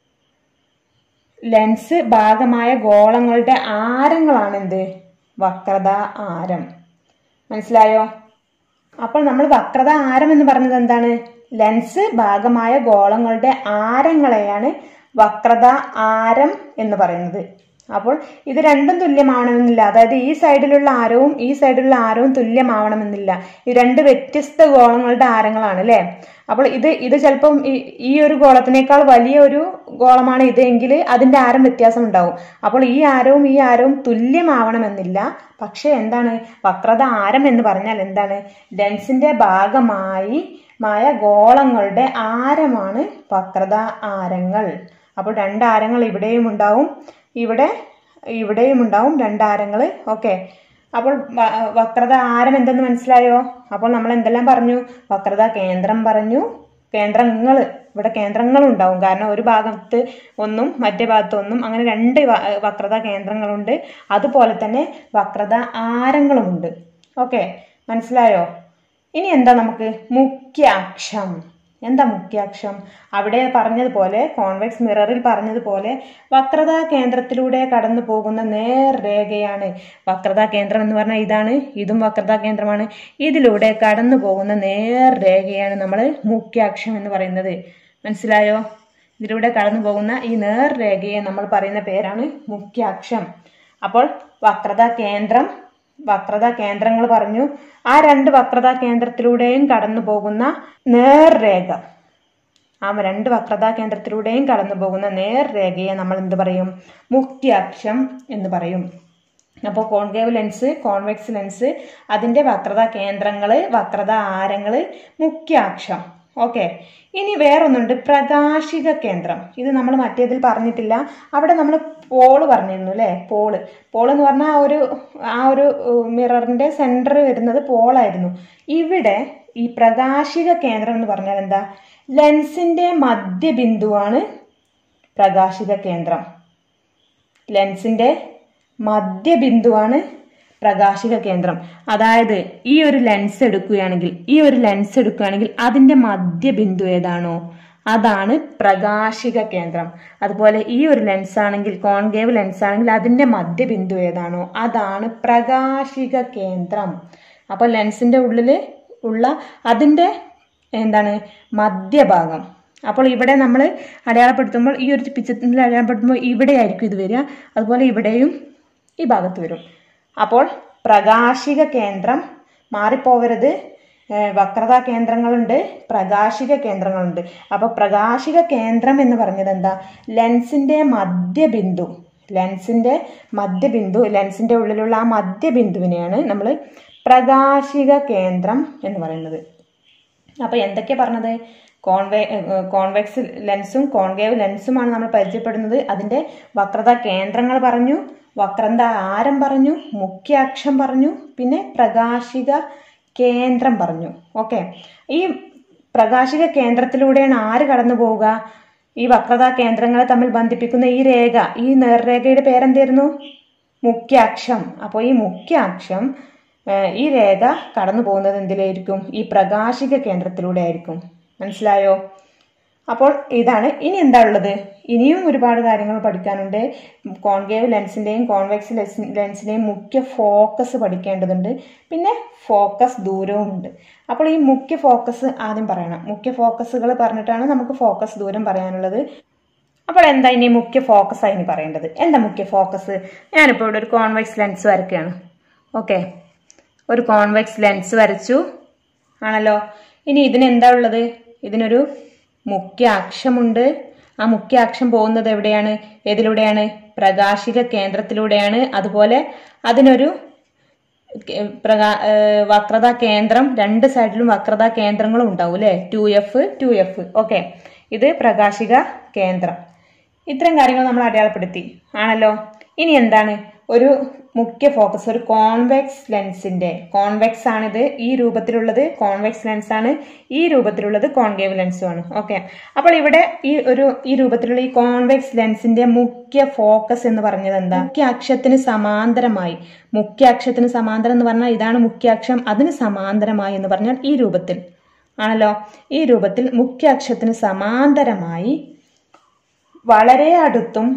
Speaker 1: ലെൻസ് ഭാഗമായ ഗോളങ്ങളുടെ ആരങ്ങളാണ് എന്ത് വക്രത ആരം മനസ്സിലായോ അപ്പോൾ നമ്മൾ വക്രത ആരം എന്ന് പറഞ്ഞത് എന്താണ് ലെൻസ് ഭാഗമായ ഗോളങ്ങളുടെ ആരങ്ങളെയാണ് വക്രത ആരം എന്ന് പറയുന്നത് അപ്പോൾ ഇത് രണ്ടും തുല്യമാവണമെന്നില്ല അതായത് ഈ സൈഡിലുള്ള ആരവും ഈ സൈഡിലുള്ള ആരവും തുല്യമാവണമെന്നില്ല ഈ രണ്ട് വ്യത്യസ്ത ഗോളങ്ങളുടെ ആരങ്ങളാണ് അല്ലേ അപ്പോൾ ഇത് ഇത് ചിലപ്പം ഈ- ഈ ഒരു ഗോളത്തിനേക്കാൾ വലിയ ഒരു ഗോളമാണ് ഇത് എങ്കിൽ അതിന്റെ ആരം വ്യത്യാസം ഉണ്ടാവും അപ്പോൾ ഈ ആരവും ഈ ആരവും തുല്യമാവണമെന്നില്ല പക്ഷെ എന്താണ് വക്രത ആരം എന്ന് പറഞ്ഞാൽ എന്താണ് ലെൻസിന്റെ ഭാഗമായി മായ ഗോളങ്ങളുടെ ആരമാണ് വക്രത ആരങ്ങൾ അപ്പോൾ രണ്ട് ആരങ്ങൾ ഇവിടെയും ഉണ്ടാവും ഇവിടെ ഇവിടെയും ഉണ്ടാവും രണ്ട് ആരങ്ങൾ ഓക്കെ അപ്പോൾ വ- വക്രത ആരം എന്തെന്ന് മനസ്സിലായോ അപ്പോൾ നമ്മൾ എന്തെല്ലാം പറഞ്ഞു വക്രത കേന്ദ്രം പറഞ്ഞു കേന്ദ്രങ്ങൾ ഇവിടെ കേന്ദ്രങ്ങളും ഉണ്ടാവും കാരണം ഒരു ഭാഗത്ത് ഒന്നും മറ്റേ ഭാഗത്ത് ഒന്നും അങ്ങനെ രണ്ട് വ- വക്രത കേന്ദ്രങ്ങളുണ്ട് അതുപോലെ തന്നെ വക്രത ആരങ്ങളുമുണ്ട് ഓക്കെ മനസ്സിലായോ ഇനി എന്താ നമുക്ക് മുഖ്യ അക്ഷം എന്താ മുഖ്യ അക്ഷം അവിടെ പറഞ്ഞതുപോലെ കോൺവെക്സ് മിററിൽ പറഞ്ഞതുപോലെ വക്രതാ കേന്ദ്രത്തിലൂടെ കടന്നു പോകുന്ന നേർരേഖയാണ് വക്രതാ കേന്ദ്രം എന്ന് പറഞ്ഞാൽ ഇതാണ് ഇതും വക്രതാ കേന്ദ്രമാണ് ഇതിലൂടെ കടന്നു പോകുന്ന നേർരേഖയാണ് നമ്മൾ മുഖ്യാക്ഷം എന്ന് പറയുന്നത് മനസ്സിലായോ ഇതിലൂടെ കടന്നു പോകുന്ന ഈ നേർരേഖയെ നമ്മൾ പറയുന്ന പേരാണ് മുഖ്യാക്ഷം അപ്പോൾ വക്രതാ കേന്ദ്രം വക്രതാ കേന്ദ്രങ്ങൾ പറഞ്ഞു ആ രണ്ട് വക്രതാ കേന്ദ്രത്തിലൂടെയും കടന്നു പോകുന്ന നേർരേഖ ആ രണ്ട് വക്രതാ കേന്ദ്രത്തിലൂടെയും കടന്നു പോകുന്ന നേർരേഖയെ നമ്മൾ എന്ത് പറയും മുഖ്യാക്ഷം എന്ന് പറയും അപ്പോൾ കോൺകേവ് ലെൻസ് കോൺവെക്സ് ലെൻസ് അതിൻ്റെ വക്രതാ കേന്ദ്രങ്ങള് വക്രതാ ആരങ്ങള് മുഖ്യാക്ഷം ഓക്കെ ഇനി വേറൊന്നുണ്ട് പ്രകാശിക കേന്ദ്രം ഇത് നമ്മൾ മറ്റേതിൽ പറഞ്ഞിട്ടില്ല അവിടെ നമ്മൾ പോള് പറഞ്ഞിരുന്നു അല്ലേ പോള് പോള് എന്ന് പറഞ്ഞാൽ ആ ഒരു ആ ഒരു മിററിന്റെ സെന്റർ വരുന്നത് പോളായിരുന്നു ഇവിടെ ഈ പ്രകാശിക കേന്ദ്രം എന്ന് പറഞ്ഞാൽ എന്താ ലെൻസിന്റെ മധ്യബിന്ദുവാണ് പ്രകാശിക കേന്ദ്രം ലെൻസിന്റെ മധ്യബിന്ദുവാണ് പ്രകാശിക കേന്ദ്രം അതായത് ഈ ഒരു ലെൻസ് എടുക്കുകയാണെങ്കിൽ ഈ ഒരു ലെൻസ് എടുക്കുകയാണെങ്കിൽ അതിന്റെ മധ്യബിന്ദു ഏതാണോ അതാണ് പ്രകാശിക കേന്ദ്രം അതുപോലെ ഈ ഒരു ലെൻസ് ആണെങ്കിൽ കോൺകേവ് ലെൻസ് ആണെങ്കിൽ അതിന്റെ മധ്യബിന്ദു ഏതാണോ അതാണ് പ്രകാശിക കേന്ദ്രം അപ്പോൾ ലെൻസിന്റെ ഉള്ളിൽ ഉള്ള അതിന്റെ എന്താണ് മധ്യഭാഗം അപ്പോൾ ഇവിടെ നമ്മൾ അടയാളപ്പെടുത്തുമ്പോൾ ഈ ഒരു പിച്ചത്തിൽ അടയാളപ്പെടുത്തുമ്പോൾ ഇവിടെ ആയിരിക്കും ഇത് വരിക അതുപോലെ ഇവിടെയും ഈ ഭാഗത്ത് വരും അപ്പോൾ പ്രകാശിക കേന്ദ്രം മാറിപ്പോവരുത് ഏഹ് വക്രതാ കേന്ദ്രങ്ങളുണ്ട് പ്രകാശിക കേന്ദ്രങ്ങളുണ്ട് അപ്പോൾ പ്രകാശിക കേന്ദ്രം എന്ന് പറഞ്ഞത് എന്താ ലെൻസിന്റെ മധ്യബിന്ദു ലെൻസിന്റെ മധ്യബിന്ദു ലെൻസിന്റെ ഉള്ളിലുള്ള ആ മധ്യബിന്ദുവിനെയാണ് നമ്മൾ പ്രകാശിക കേന്ദ്രം എന്ന് പറയുന്നത് അപ്പോൾ എന്തൊക്കെയാ പറഞ്ഞത് കോൺവേ കോൺവെക്സ് ലെൻസും കോൺകേവ് ലെൻസുമാണ് നമ്മൾ പരിചയപ്പെടുന്നത് അതിന്റെ വക്രത കേന്ദ്രങ്ങൾ പറഞ്ഞു വക്രത ആരം പറഞ്ഞു മുഖ്യ അക്ഷം പറഞ്ഞു പിന്നെ പ്രകാശിക കേന്ദ്രം പറഞ്ഞു ഓക്കെ ഈ പ്രകാശിക കേന്ദ്രത്തിലൂടെയാണ് ആര് കടന്നു പോവുക ഈ വക്രതാ കേന്ദ്രങ്ങളെ തമ്മിൽ ബന്ധിപ്പിക്കുന്ന ഈ രേഖ ഈ നേർരേഖയുടെ പേരെന്തായിരുന്നു മുഖ്യ അക്ഷം അപ്പോൾ ഈ മുഖ്യ അക്ഷം ഏഹ്, ഈ രേഖ കടന്നു പോകുന്നത് എന്തിലായിരിക്കും ഈ പ്രകാശിക കേന്ദ്രത്തിലൂടെ ആയിരിക്കും മനസ്സിലായോ അപ്പോൾ ഇതാണ് ഇനി എന്താ ഉള്ളത് ഇനിയും ഒരുപാട് കാര്യങ്ങൾ പഠിക്കാനുണ്ട് കോൺകേവ് ലെൻസിന്റെയും കോൺവെക്സ് ലെൻസിന്റെയും മുഖ്യ ഫോക്കസ് പഠിക്കേണ്ടതുണ്ട് പിന്നെ ഫോക്കസ് ദൂരവും ഉണ്ട് അപ്പോൾ ഈ മുഖ്യ ഫോക്കസ് ആദ്യം പറയണം മുഖ്യ ഫോക്കസുകൾ പറഞ്ഞിട്ടാണ് നമുക്ക് ഫോക്കസ് ദൂരം പറയാനുള്ളത് അപ്പോൾ എന്താ ഇനി മുഖ്യ ഫോക്കസ് ആയി ഇനി പറയേണ്ടത് എന്താ മുഖ്യ ഫോക്കസ് ഞാനിപ്പോൾ ഇവിടെ ഒരു കോൺവെക്സ് ലെൻസ് വരയ്ക്കുകയാണ് ഓക്കെ ഒരു കോൺവെക്സ് ലെൻസ് വരച്ചു ആണല്ലോ ഇനി ഇതിന് എന്താ ഉള്ളത് ഇതിനൊരു മുഖ്യ അക്ഷമുണ്ട് ആ മുഖ്യ അക്ഷം പോകുന്നത് എവിടെയാണ് ഏതിലൂടെയാണ് പ്രകാശിക കേന്ദ്രത്തിലൂടെയാണ് അതുപോലെ അതിനൊരു കെ- പ്രകാ ഏഹ് വക്രതാ കേന്ദ്രം രണ്ട് സൈഡിലും വക്രതാ കേന്ദ്രങ്ങളും ഉണ്ടാവും അല്ലേ two F two F okay ഇത് പ്രകാശിക കേന്ദ്രം ഇത്തരം കാര്യങ്ങൾ നമ്മൾ അടയാളപ്പെടുത്തി ആണല്ലോ ഇനി എന്താണ് ഒരു മുഖ്യ ഫോക്കസ് ഒരു കോൺവെക്സ് ലെൻസിന്റെ കോൺവെക്സ് ആണിത് ഈ രൂപത്തിലുള്ളത് കോൺവെക്സ് ലെൻസ് ആണ് ഈ രൂപത്തിലുള്ളത് കോൺകേവ് ലെൻസും ആണ് ഓക്കെ അപ്പോൾ ഇവിടെ ഈ ഒരു ഈ രൂപത്തിലുള്ള ഈ കോൺവെക്സ് ലെൻസിന്റെ മുഖ്യ ഫോക്കസ് എന്ന് പറഞ്ഞത് എന്താ മുഖ്യ അക്ഷത്തിന് സമാന്തരമായി മുഖ്യ അക്ഷത്തിന് സമാന്തരം എന്ന് പറഞ്ഞാൽ ഇതാണ് മുഖ്യ അക്ഷം അതിന് സമാന്തരമായി എന്ന് പറഞ്ഞാൽ ഈ രൂപത്തിൽ ആണല്ലോ ഈ രൂപത്തിൽ മുഖ്യ അക്ഷത്തിന് സമാന്തരമായി വളരെ അടുത്തും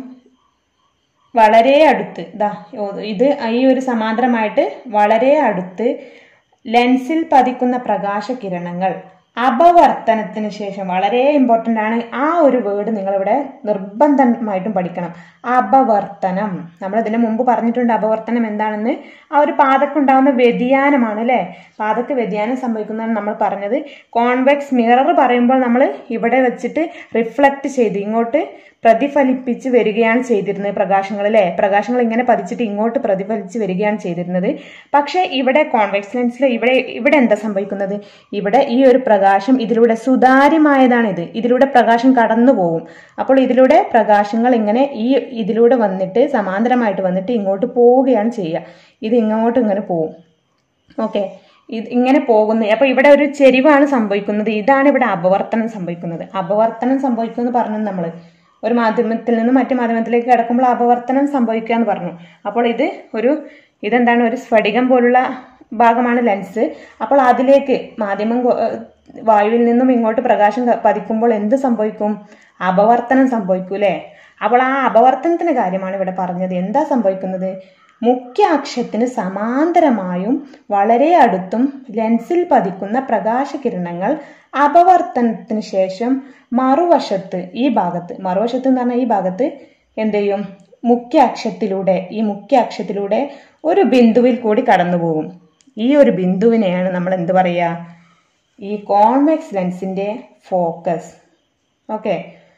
Speaker 1: വളരെ അടുത്ത് ഇതാ ഓ- ഇത് ഈ ഒരു സമാന്തരമായിട്ട് വളരെ അടുത്ത് ലെൻസിൽ പതിക്കുന്ന പ്രകാശകിരണങ്ങൾ അപവർത്തനത്തിന് ശേഷം വളരെ ഇമ്പോർട്ടൻ്റ് ആണ് ആ ഒരു വേർഡ് നിങ്ങളിവിടെ നിർബന്ധമായിട്ടും പഠിക്കണം അപവർത്തനം നമ്മൾ ഇതിന് മുമ്പ് പറഞ്ഞിട്ടുണ്ട് അപവർത്തനം എന്താണെന്ന് ആ ഒരു പാതക്കുണ്ടാകുന്ന വ്യതിയാനമാണ് അല്ലേ പാതക്ക് വ്യതിയാനം സംഭവിക്കുന്നതാണ് നമ്മൾ പറഞ്ഞത് കോൺവെക്സ് മിറർ പറയുമ്പോൾ നമ്മൾ ഇവിടെ വെച്ചിട്ട് റിഫ്ലക്റ്റ് ചെയ്ത് ഇങ്ങോട്ട്
Speaker 2: പ്രതിഫലിപ്പിച്ച് വരികയാണ് ചെയ്തിരുന്നത് പ്രകാശങ്ങൾ അല്ലെ പ്രകാശങ്ങൾ ഇങ്ങനെ പതിച്ചിട്ട് ഇങ്ങോട്ട് പ്രതിഫലിച്ച് വരികയാണ് ചെയ്തിരുന്നത് പക്ഷേ ഇവിടെ കോൺവെക്സ് ലെൻസിൽ ഇവിടെ ഇവിടെ എന്താ സംഭവിക്കുന്നത് ഇവിടെ ഈ ഒരു പ്രകാശം ഇതിലൂടെ സുതാര്യമായതാണ് ഇത് ഇതിലൂടെ പ്രകാശം കടന്നു പോകും അപ്പോൾ ഇതിലൂടെ പ്രകാശങ്ങൾ ഇങ്ങനെ ഈ ഇതിലൂടെ വന്നിട്ട് സമാന്തരമായിട്ട് വന്നിട്ട് ഇങ്ങോട്ട് പോവുകയാണ് ചെയ്യുക ഇത് ഇങ്ങോട്ട് ഇങ്ങനെ പോവും ഓക്കെ ഇത് ഇങ്ങനെ പോകുന്നു അപ്പൊ ഇവിടെ ഒരു ചെരിവാണ് സംഭവിക്കുന്നത് ഇതാണ് ഇവിടെ അപവർത്തനം സംഭവിക്കുന്നത് അപവർത്തനം സംഭവിക്കുമെന്ന് പറഞ്ഞു നമ്മൾ ഒരു മാധ്യമത്തിൽ നിന്ന് മറ്റു മാധ്യമത്തിലേക്ക് കിടക്കുമ്പോൾ അപവർത്തനം സംഭവിക്കുക എന്ന് പറഞ്ഞു അപ്പോൾ ഇത് ഒരു ഇതെന്താണ് ഒരു സ്ഫടികം പോലുള്ള ഭാഗമാണ് ലെൻസ് അപ്പോൾ അതിലേക്ക് മാധ്യമം കൊ- ഏഹ് വായുവിൽ നിന്നും ഇങ്ങോട്ട് പ്രകാശം ക- പതിക്കുമ്പോൾ എന്ത് സംഭവിക്കും അപവർത്തനം സംഭവിക്കും അല്ലേ അപ്പോൾ ആ അപവർത്തനത്തിന്റെ കാര്യമാണ് ഇവിടെ പറഞ്ഞത് എന്താ സംഭവിക്കുന്നത് മുഖ്യ അക്ഷത്തിന് സമാന്തരമായും വളരെ അടുത്തും ലെൻസിൽ പതിക്കുന്ന പ്രകാശകിരണങ്ങൾ അപവർത്തനത്തിന് ശേഷം മറുവശത്ത് ഈ ഭാഗത്ത് മറുവശത്ത് എന്ന് പറഞ്ഞാൽ ഈ ഭാഗത്ത് എന്ത് ചെയ്യും മുഖ്യ അക്ഷത്തിലൂടെ ഈ മുഖ്യ അക്ഷത്തിലൂടെ ഒരു ബിന്ദുവിൽ കൂടി കടന്നു പോകും ഈ ഒരു ബിന്ദുവിനെയാണ് നമ്മൾ എന്ത് പറയുക ഈ കോൺവെക്സ് ലെൻസിന്റെ ഫോക്കസ് ഓക്കെ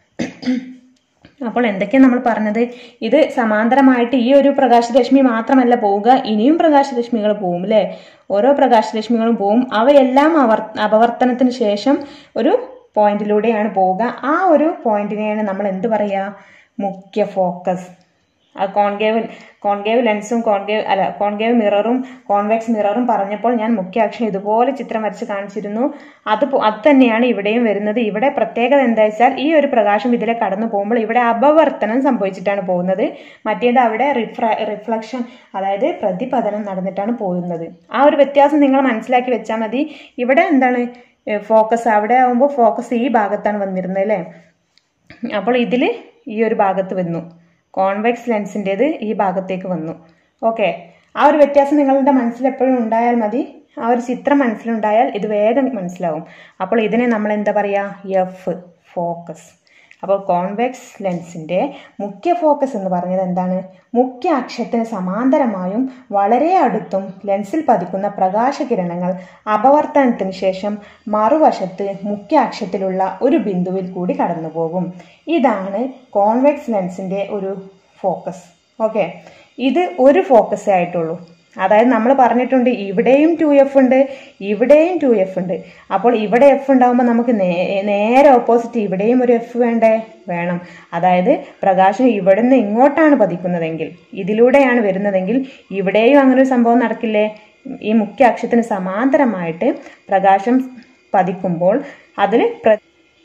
Speaker 2: അപ്പോൾ എന്തൊക്കെയാണ് നമ്മൾ പറഞ്ഞത് ഇത് സമാന്തരമായിട്ട് ഈ ഒരു പ്രകാശരശ്മി മാത്രമല്ല പോവുക ഇനിയും പ്രകാശരശ്മികൾ പോവും അല്ലേ ഓരോ പ്രകാശരശ്മികളും പോവും അവയെല്ലാം അവർ അപവർത്തനത്തിന് ശേഷം ഒരു പോയിന്റിലൂടെയാണ് പോവുക ആ ഒരു പോയിന്റിനെയാണ് നമ്മൾ എന്ത് പറയുക മുഖ്യ ഫോക്കസ് ആ കോൺകേവ് കോൺകേവ് ലെൻസും കോൺകേവ് അല്ല കോൺകേവ് മിററും കോൺവെക്സ് മിററും പറഞ്ഞപ്പോൾ ഞാൻ മുഖ്യ അക്ഷം ഇതുപോലെ ചിത്രം വരച്ച് കാണിച്ചിരുന്നു അത് പോ- അത് തന്നെയാണ് ഇവിടെയും വരുന്നത് ഇവിടെ പ്രത്യേകത എന്താ വെച്ചാൽ ഈ ഒരു പ്രകാശം ഇതിലെ കടന്നു പോകുമ്പോൾ ഇവിടെ അപവർത്തനം സംഭവിച്ചിട്ടാണ് പോകുന്നത് മറ്റേത് അവിടെ റിഫ്ര റിഫ്ലക്ഷൻ അതായത് പ്രതിപതനം നടന്നിട്ടാണ് പോകുന്നത് ആ ഒരു വ്യത്യാസം നിങ്ങൾ മനസ്സിലാക്കി വെച്ചാൽ മതി ഇവിടെ എന്താണ് ഫോക്കസ് അവിടെ ആവുമ്പോൾ ഫോക്കസ് ഈ ഭാഗത്താണ് വന്നിരുന്നത് അല്ലേ അപ്പോൾ ഇതിൽ ഈ ഒരു ഭാഗത്ത് വന്നു കോൺവെക്സ് ലെൻസിൻ്റെത് ഈ ഭാഗത്തേക്ക് വന്നു ഓക്കെ ആ ഒരു വ്യത്യാസം നിങ്ങളുടെ മനസ്സിൽ എപ്പോഴും ഉണ്ടായാൽ മതി ആ ഒരു ചിത്രം മനസ്സിലുണ്ടായാൽ ഇത് വേഗം മനസ്സിലാവും അപ്പോൾ ഇതിനെ നമ്മൾ എന്താ പറയുക എഫ് ഫോക്കസ് അപ്പോൾ കോൺവെക്സ് ലെൻസിന്റെ മുഖ്യ ഫോക്കസ് എന്ന് പറഞ്ഞത് എന്താണ് മുഖ്യ അക്ഷത്തിന് സമാന്തരമായും വളരെ അടുത്തും ലെൻസിൽ പതിക്കുന്ന പ്രകാശകിരണങ്ങൾ അപവർത്തനത്തിന് ശേഷം മറുവശത്ത് മുഖ്യ അക്ഷത്തിലുള്ള ഒരു ബിന്ദുവിൽ കൂടി കടന്നുപോകും ഇതാണ് കോൺവെക്സ് ലെൻസിന്റെ ഒരു ഫോക്കസ് ഓക്കെ ഇത് ഒരു ഫോക്കസേ ആയിട്ടുള്ളൂ അതായത് നമ്മൾ പറഞ്ഞിട്ടുണ്ട് ഇവിടെയും ടു എഫ് ഉണ്ട് ഇവിടെയും ടു എഫ് ഉണ്ട് അപ്പോൾ ഇവിടെ എഫ് ഉണ്ടാകുമ്പോൾ നമുക്ക് നേ- നേരെ ഓപ്പോസിറ്റ് ഇവിടെയും ഒരു എഫ് വേണ്ടേ വേണം അതായത് പ്രകാശം ഇവിടെ നിന്ന് ഇങ്ങോട്ടാണ് പതിക്കുന്നതെങ്കിൽ ഇതിലൂടെയാണ് വരുന്നതെങ്കിൽ ഇവിടെയും അങ്ങനെ ഒരു സംഭവം നടക്കില്ലേ ഈ മുഖ്യ അക്ഷത്തിന് സമാന്തരമായിട്ട് പ്രകാശം പതിക്കുമ്പോൾ അതിൽ പ്ര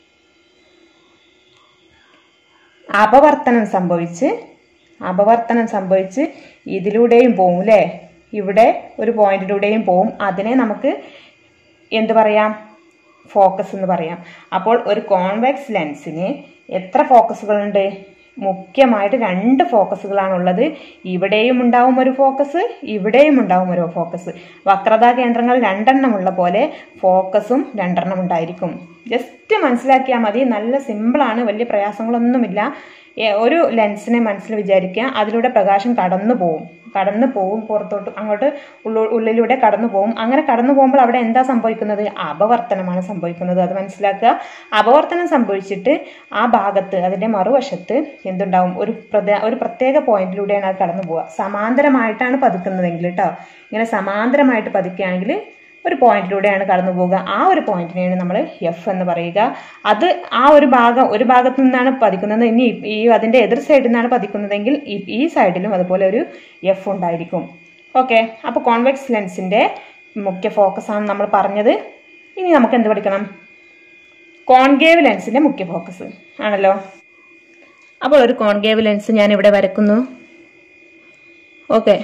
Speaker 2: അപവർത്തനം സംഭവിച്ച് അപവർത്തനം സംഭവിച്ച് ഇതിലൂടെയും പോവും അല്ലേ ഇവിടെ ഒരു പോയിന്റിലൂടെയും പോവും അതിനെ നമുക്ക് എന്ത് പറയാം ഫോക്കസ് എന്ന് പറയാം അപ്പോൾ ഒരു കോൺവെക്സ് ലെൻസിന് എത്ര ഫോക്കസുകളുണ്ട് മുഖ്യമായിട്ട് രണ്ട് ഫോക്കസുകളാണുള്ളത് ഇവിടെയും ഉണ്ടാവും ഒരു ഫോക്കസ് ഇവിടെയും ഉണ്ടാവും ഒരു ഫോക്കസ് വക്രതാ കേന്ദ്രങ്ങൾ രണ്ടെണ്ണം ഉള്ള പോലെ ഫോക്കസും രണ്ടെണ്ണം ഉണ്ടായിരിക്കും ജസ്റ്റ് മനസ്സിലാക്കിയാൽ മതി നല്ല സിമ്പിളാണ് വലിയ പ്രയാസങ്ങളൊന്നുമില്ല ഏ, ഒരു ലെൻസിനെ മനസ്സിൽ വിചാരിക്കുക അതിലൂടെ പ്രകാശം കടന്നു പോവും കടന്നു പോവും പുറത്തോട്ട് അങ്ങോട്ട് ഉള്ളു- ഉള്ളിലൂടെ കടന്നു പോവും അങ്ങനെ കടന്നു പോകുമ്പോൾ അവിടെ എന്താ സംഭവിക്കുന്നത് അപവർത്തനമാണ് സംഭവിക്കുന്നത് അത് മനസ്സിലാക്കുക അപവർത്തനം സംഭവിച്ചിട്ട് ആ ഭാഗത്ത് അതിന്റെ മറുവശത്ത് എന്തുണ്ടാവും ഒരു പ്രധ- ഒരു പ്രത്യേക പോയിന്റിലൂടെയാണ് അത് കടന്നു പോവുക സമാന്തരമായിട്ടാണ് പതുക്കുന്നതെങ്കിൽ കേട്ടോ ഇങ്ങനെ സമാന്തരമായിട്ട് പതുക്കുകയാണെങ്കിൽ ഒരു പോയിന്റിലൂടെയാണ് കടന്നു പോവുക ആ ഒരു പോയിന്റിനെയാണ് നമ്മൾ എഫ് എന്ന് പറയുക അത് ആ ഒരു ഭാഗം ഒരു ഭാഗത്തു നിന്നാണ് പതിക്കുന്നത് ഇനി ഈ അതിന്റെ എതിർ സൈഡിൽ നിന്നാണ് പതിക്കുന്നതെങ്കിൽ ഈ- ഈ സൈഡിലും അതുപോലെ ഒരു എഫ് ഉണ്ടായിരിക്കും ഓക്കെ അപ്പോൾ കോൺവെക്സ് ലെൻസിന്റെ മുഖ്യ ഫോക്കസ് ആണ് നമ്മൾ പറഞ്ഞത് ഇനി നമുക്ക് എന്ത് പഠിക്കണം കോൺകേവ് ലെൻസിന്റെ മുഖ്യ ഫോക്കസ് ആണല്ലോ അപ്പോൾ ഒരു കോൺകേവ് ലെൻസ് ഞാൻ ഇവിടെ വരക്കുന്നു ഓക്കെ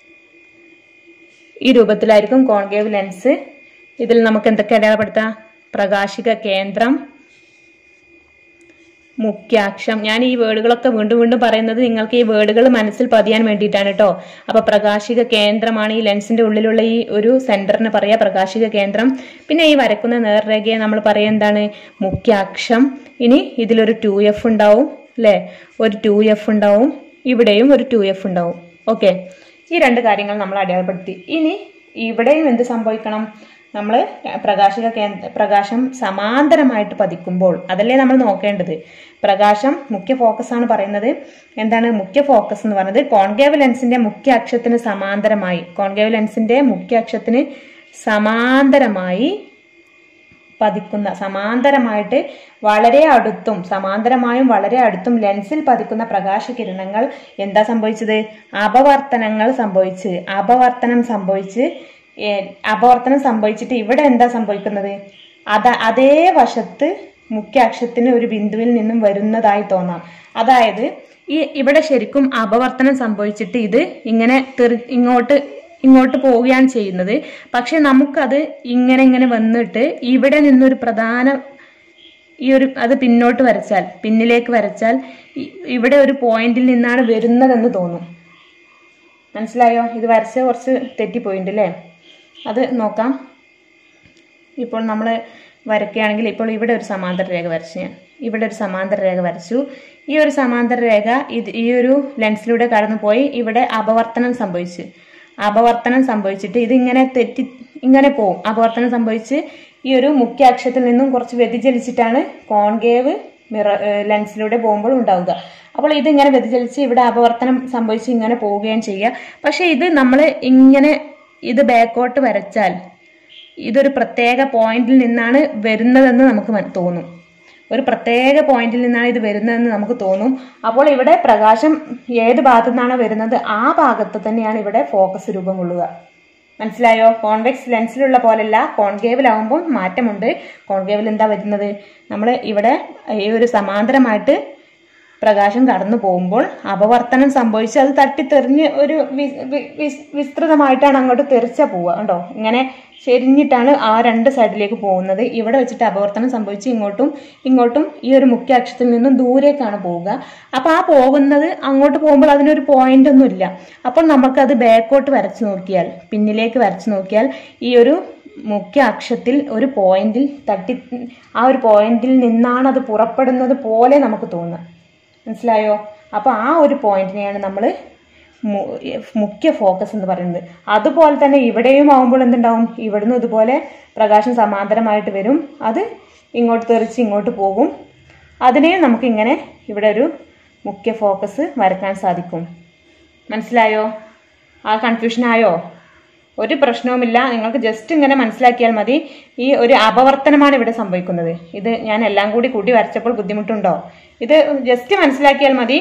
Speaker 2: ഈ രൂപത്തിലായിരിക്കും കോൺകേവ് ലെൻസ് ഇതിൽ നമുക്ക് എന്തൊക്കെ അടയാളപ്പെടുത്താം പ്രകാശിക കേന്ദ്രം മുഖ്യാക്ഷം ഞാൻ ഈ വേർഡുകളൊക്കെ വീണ്ടും വീണ്ടും പറയുന്നത് നിങ്ങൾക്ക് ഈ വേർഡുകൾ മനസ്സിൽ പതിയാൻ വേണ്ടിയിട്ടാണ് കേട്ടോ അപ്പൊ പ്രകാശിക കേന്ദ്രമാണ് ഈ ലെൻസിന്റെ ഉള്ളിലുള്ള ഈ ഒരു സെന്ററിന് പറയാ പ്രകാശിക കേന്ദ്രം പിന്നെ ഈ വരക്കുന്ന നേർരേഖയെ നമ്മൾ പറയാ എന്താണ് മുഖ്യാക്ഷം ഇനി ഇതിലൊരു ടു എഫ് ഉണ്ടാവും അല്ലെ ഒരു ടു എഫ് ഉണ്ടാവും ഇവിടെയും ഒരു ടു എഫ് ഉണ്ടാവും ഓക്കെ ഈ രണ്ട് കാര്യങ്ങൾ നമ്മൾ അടയാളപ്പെടുത്തി ഇനി ഇവിടെയും എന്ത് സംഭവിക്കണം നമ്മൾ പ്രകാശിക കേന്ദ്ര പ്രകാശം സമാന്തരമായിട്ട് പതിക്കുമ്പോൾ അതല്ലേ നമ്മൾ നോക്കേണ്ടത് പ്രകാശം മുഖ്യ ഫോക്കസ് ആണ് പറയുന്നത് എന്താണ് മുഖ്യ ഫോക്കസ് എന്ന് പറയുന്നത് കോൺകേവ് ലെൻസിന്റെ മുഖ്യ അക്ഷത്തിന് സമാന്തരമായി കോൺകേവ് ലെൻസിന്റെ മുഖ്യ അക്ഷത്തിന് സമാന്തരമായി പതിക്കുന്ന സമാന്തരമായിട്ട് വളരെ അടുത്തും സമാന്തരമായും വളരെ അടുത്തും ലെൻസിൽ പതിക്കുന്ന പ്രകാശകിരണങ്ങൾ എന്താ സംഭവിച്ചത് അപവർത്തനങ്ങൾ സംഭവിച്ച് അപവർത്തനം സംഭവിച്ച് ഏ, അപവർത്തനം സംഭവിച്ചിട്ട് ഇവിടെ എന്താ സംഭവിക്കുന്നത് അത അതേ വശത്ത് മുഖ്യ അക്ഷത്തിന് ഒരു ബിന്ദുവിൽ നിന്നും വരുന്നതായി തോന്നാം അതായത് ഈ ഇവിടെ ശരിക്കും അപവർത്തനം സംഭവിച്ചിട്ട് ഇത് ഇങ്ങനെ തെറി ഇങ്ങോട്ട് ഇങ്ങോട്ട് പോവുകയാണ് ചെയ്യുന്നത് പക്ഷെ നമുക്കത് ഇങ്ങനെ ഇങ്ങനെ വന്നിട്ട് ഇവിടെ നിന്നൊരു പ്രധാന ഈ ഒരു അത് പിന്നോട്ട് വരച്ചാൽ പിന്നിലേക്ക് വരച്ചാൽ ഇ- ഇവിടെ ഒരു പോയിന്റിൽ നിന്നാണ് വരുന്നതെന്ന് തോന്നും മനസ്സിലായോ ഇത് വരച്ച കുറച്ച് തെറ്റിപ്പോയിട്ടുണ്ട് അല്ലേ അത് നോക്കാം ഇപ്പോൾ നമ്മൾ വരയ്ക്കുകയാണെങ്കിൽ ഇപ്പോൾ ഇവിടെ ഒരു സമാന്തര രേഖ വരച്ചു ഞാൻ ഇവിടെ ഒരു സമാന്തര രേഖ വരച്ചു ഈ ഒരു സമാന്തര രേഖ ഇത് ഈ ഒരു ലെൻസിലൂടെ കടന്നു പോയി ഇവിടെ അപവർത്തനം സംഭവിച്ചു അപവർത്തനം സംഭവിച്ചിട്ട് ഇതിങ്ങനെ തെറ്റി ഇങ്ങനെ പോവും അപവർത്തനം സംഭവിച്ച് ഈ ഒരു മുഖ്യ അക്ഷത്തിൽ നിന്നും കുറച്ച് വ്യതിചലിച്ചിട്ടാണ് കോൺകേവ് മിറ ലെൻസിലൂടെ പോകുമ്പോൾ ഉണ്ടാവുക അപ്പോൾ ഇതിങ്ങനെ വ്യതിചലിച്ച് ഇവിടെ അപവർത്തനം സംഭവിച്ച് ഇങ്ങനെ പോവുകയും ചെയ്യുക പക്ഷെ ഇത് നമ്മൾ ഇങ്ങനെ ഇത് ബാക്കോട്ട് വരച്ചാൽ ഇതൊരു പ്രത്യേക പോയിന്റിൽ നിന്നാണ് വരുന്നതെന്ന് നമുക്ക് മന- തോന്നും ഒരു പ്രത്യേക പോയിന്റിൽ നിന്നാണ് ഇത് വരുന്നതെന്ന് നമുക്ക് തോന്നും അപ്പോൾ ഇവിടെ പ്രകാശം ഏത് ഭാഗത്തു നിന്നാണ് വരുന്നത് ആ ഭാഗത്ത് തന്നെയാണ് ഇവിടെ ഫോക്കസ് രൂപം കൊള്ളുക മനസ്സിലായോ കോൺവെക്സ് ലെൻസിലുള്ള പോലല്ല കോൺകേവിലാവുമ്പോൾ മാറ്റമുണ്ട് കോൺകേവിൽ എന്താ വരുന്നത് നമ്മൾ ഇവിടെ ഈ ഒരു സമാന്തരമായിട്ട് പ്രകാശം കടന്നു പോകുമ്പോൾ അപവർത്തനം സംഭവിച്ച് അത് തട്ടിത്തെറിഞ്ഞ് ഒരു വി- വി- വിസ്- വിസ്തൃതമായിട്ടാണ് അങ്ങോട്ട് തെറിച്ച പോവുക കണ്ടോ ഇങ്ങനെ ചെരിഞ്ഞിട്ടാണ് ആ രണ്ട് സൈഡിലേക്ക് പോകുന്നത് ഇവിടെ വെച്ചിട്ട് അപവർത്തനം സംഭവിച്ച് ഇങ്ങോട്ടും ഇങ്ങോട്ടും ഈ ഒരു മുഖ്യ അക്ഷത്തിൽ നിന്നും ദൂരേക്കാണ് പോവുക അപ്പൊ ആ പോകുന്നത് അങ്ങോട്ട് പോകുമ്പോൾ അതിനൊരു പോയിന്റ് ഒന്നും ഇല്ല അപ്പോൾ നമുക്കത് ബാക്കോട്ട് വരച്ചു നോക്കിയാൽ പിന്നിലേക്ക് വരച്ചു നോക്കിയാൽ ഈ ഒരു മുഖ്യ അക്ഷത്തിൽ ഒരു പോയിന്റിൽ തട്ടി ആ ഒരു പോയിന്റിൽ നിന്നാണ് അത് പുറപ്പെടുന്നത് പോലെ നമുക്ക് തോന്നുക മനസ്സിലായോ അപ്പൊ ആ ഒരു പോയിന്റിനെയാണ് നമ്മൾ മുഖ്യ ഫോക്കസ് എന്ന് പറയുന്നത് അതുപോലെ തന്നെ ഇവിടെയും ആവുമ്പോൾ എന്തുണ്ടാവും ഇവിടുന്ന് ഇതുപോലെ പ്രകാശം സമാന്തരമായിട്ട് വരും അത് ഇങ്ങോട്ട് തെറിച്ച് ഇങ്ങോട്ട് പോകും അതിനെയും നമുക്കിങ്ങനെ ഇവിടെ ഒരു മുഖ്യ ഫോക്കസ് വരക്കാൻ സാധിക്കും മനസ്സിലായോ ആ കൺഫ്യൂഷൻ ആയോ ഒരു പ്രശ്നവുമില്ല നിങ്ങൾക്ക് ജസ്റ്റ് ഇങ്ങനെ മനസ്സിലാക്കിയാൽ മതി ഈ ഒരു അപവർത്തനമാണ് ഇവിടെ സംഭവിക്കുന്നത് ഇത് ഞാൻ എല്ലാം കൂടി കൂട്ടി വരച്ചപ്പോൾ ബുദ്ധിമുട്ടുണ്ടോ ഇത് ജസ്റ്റ് മനസ്സിലാക്കിയാൽ മതി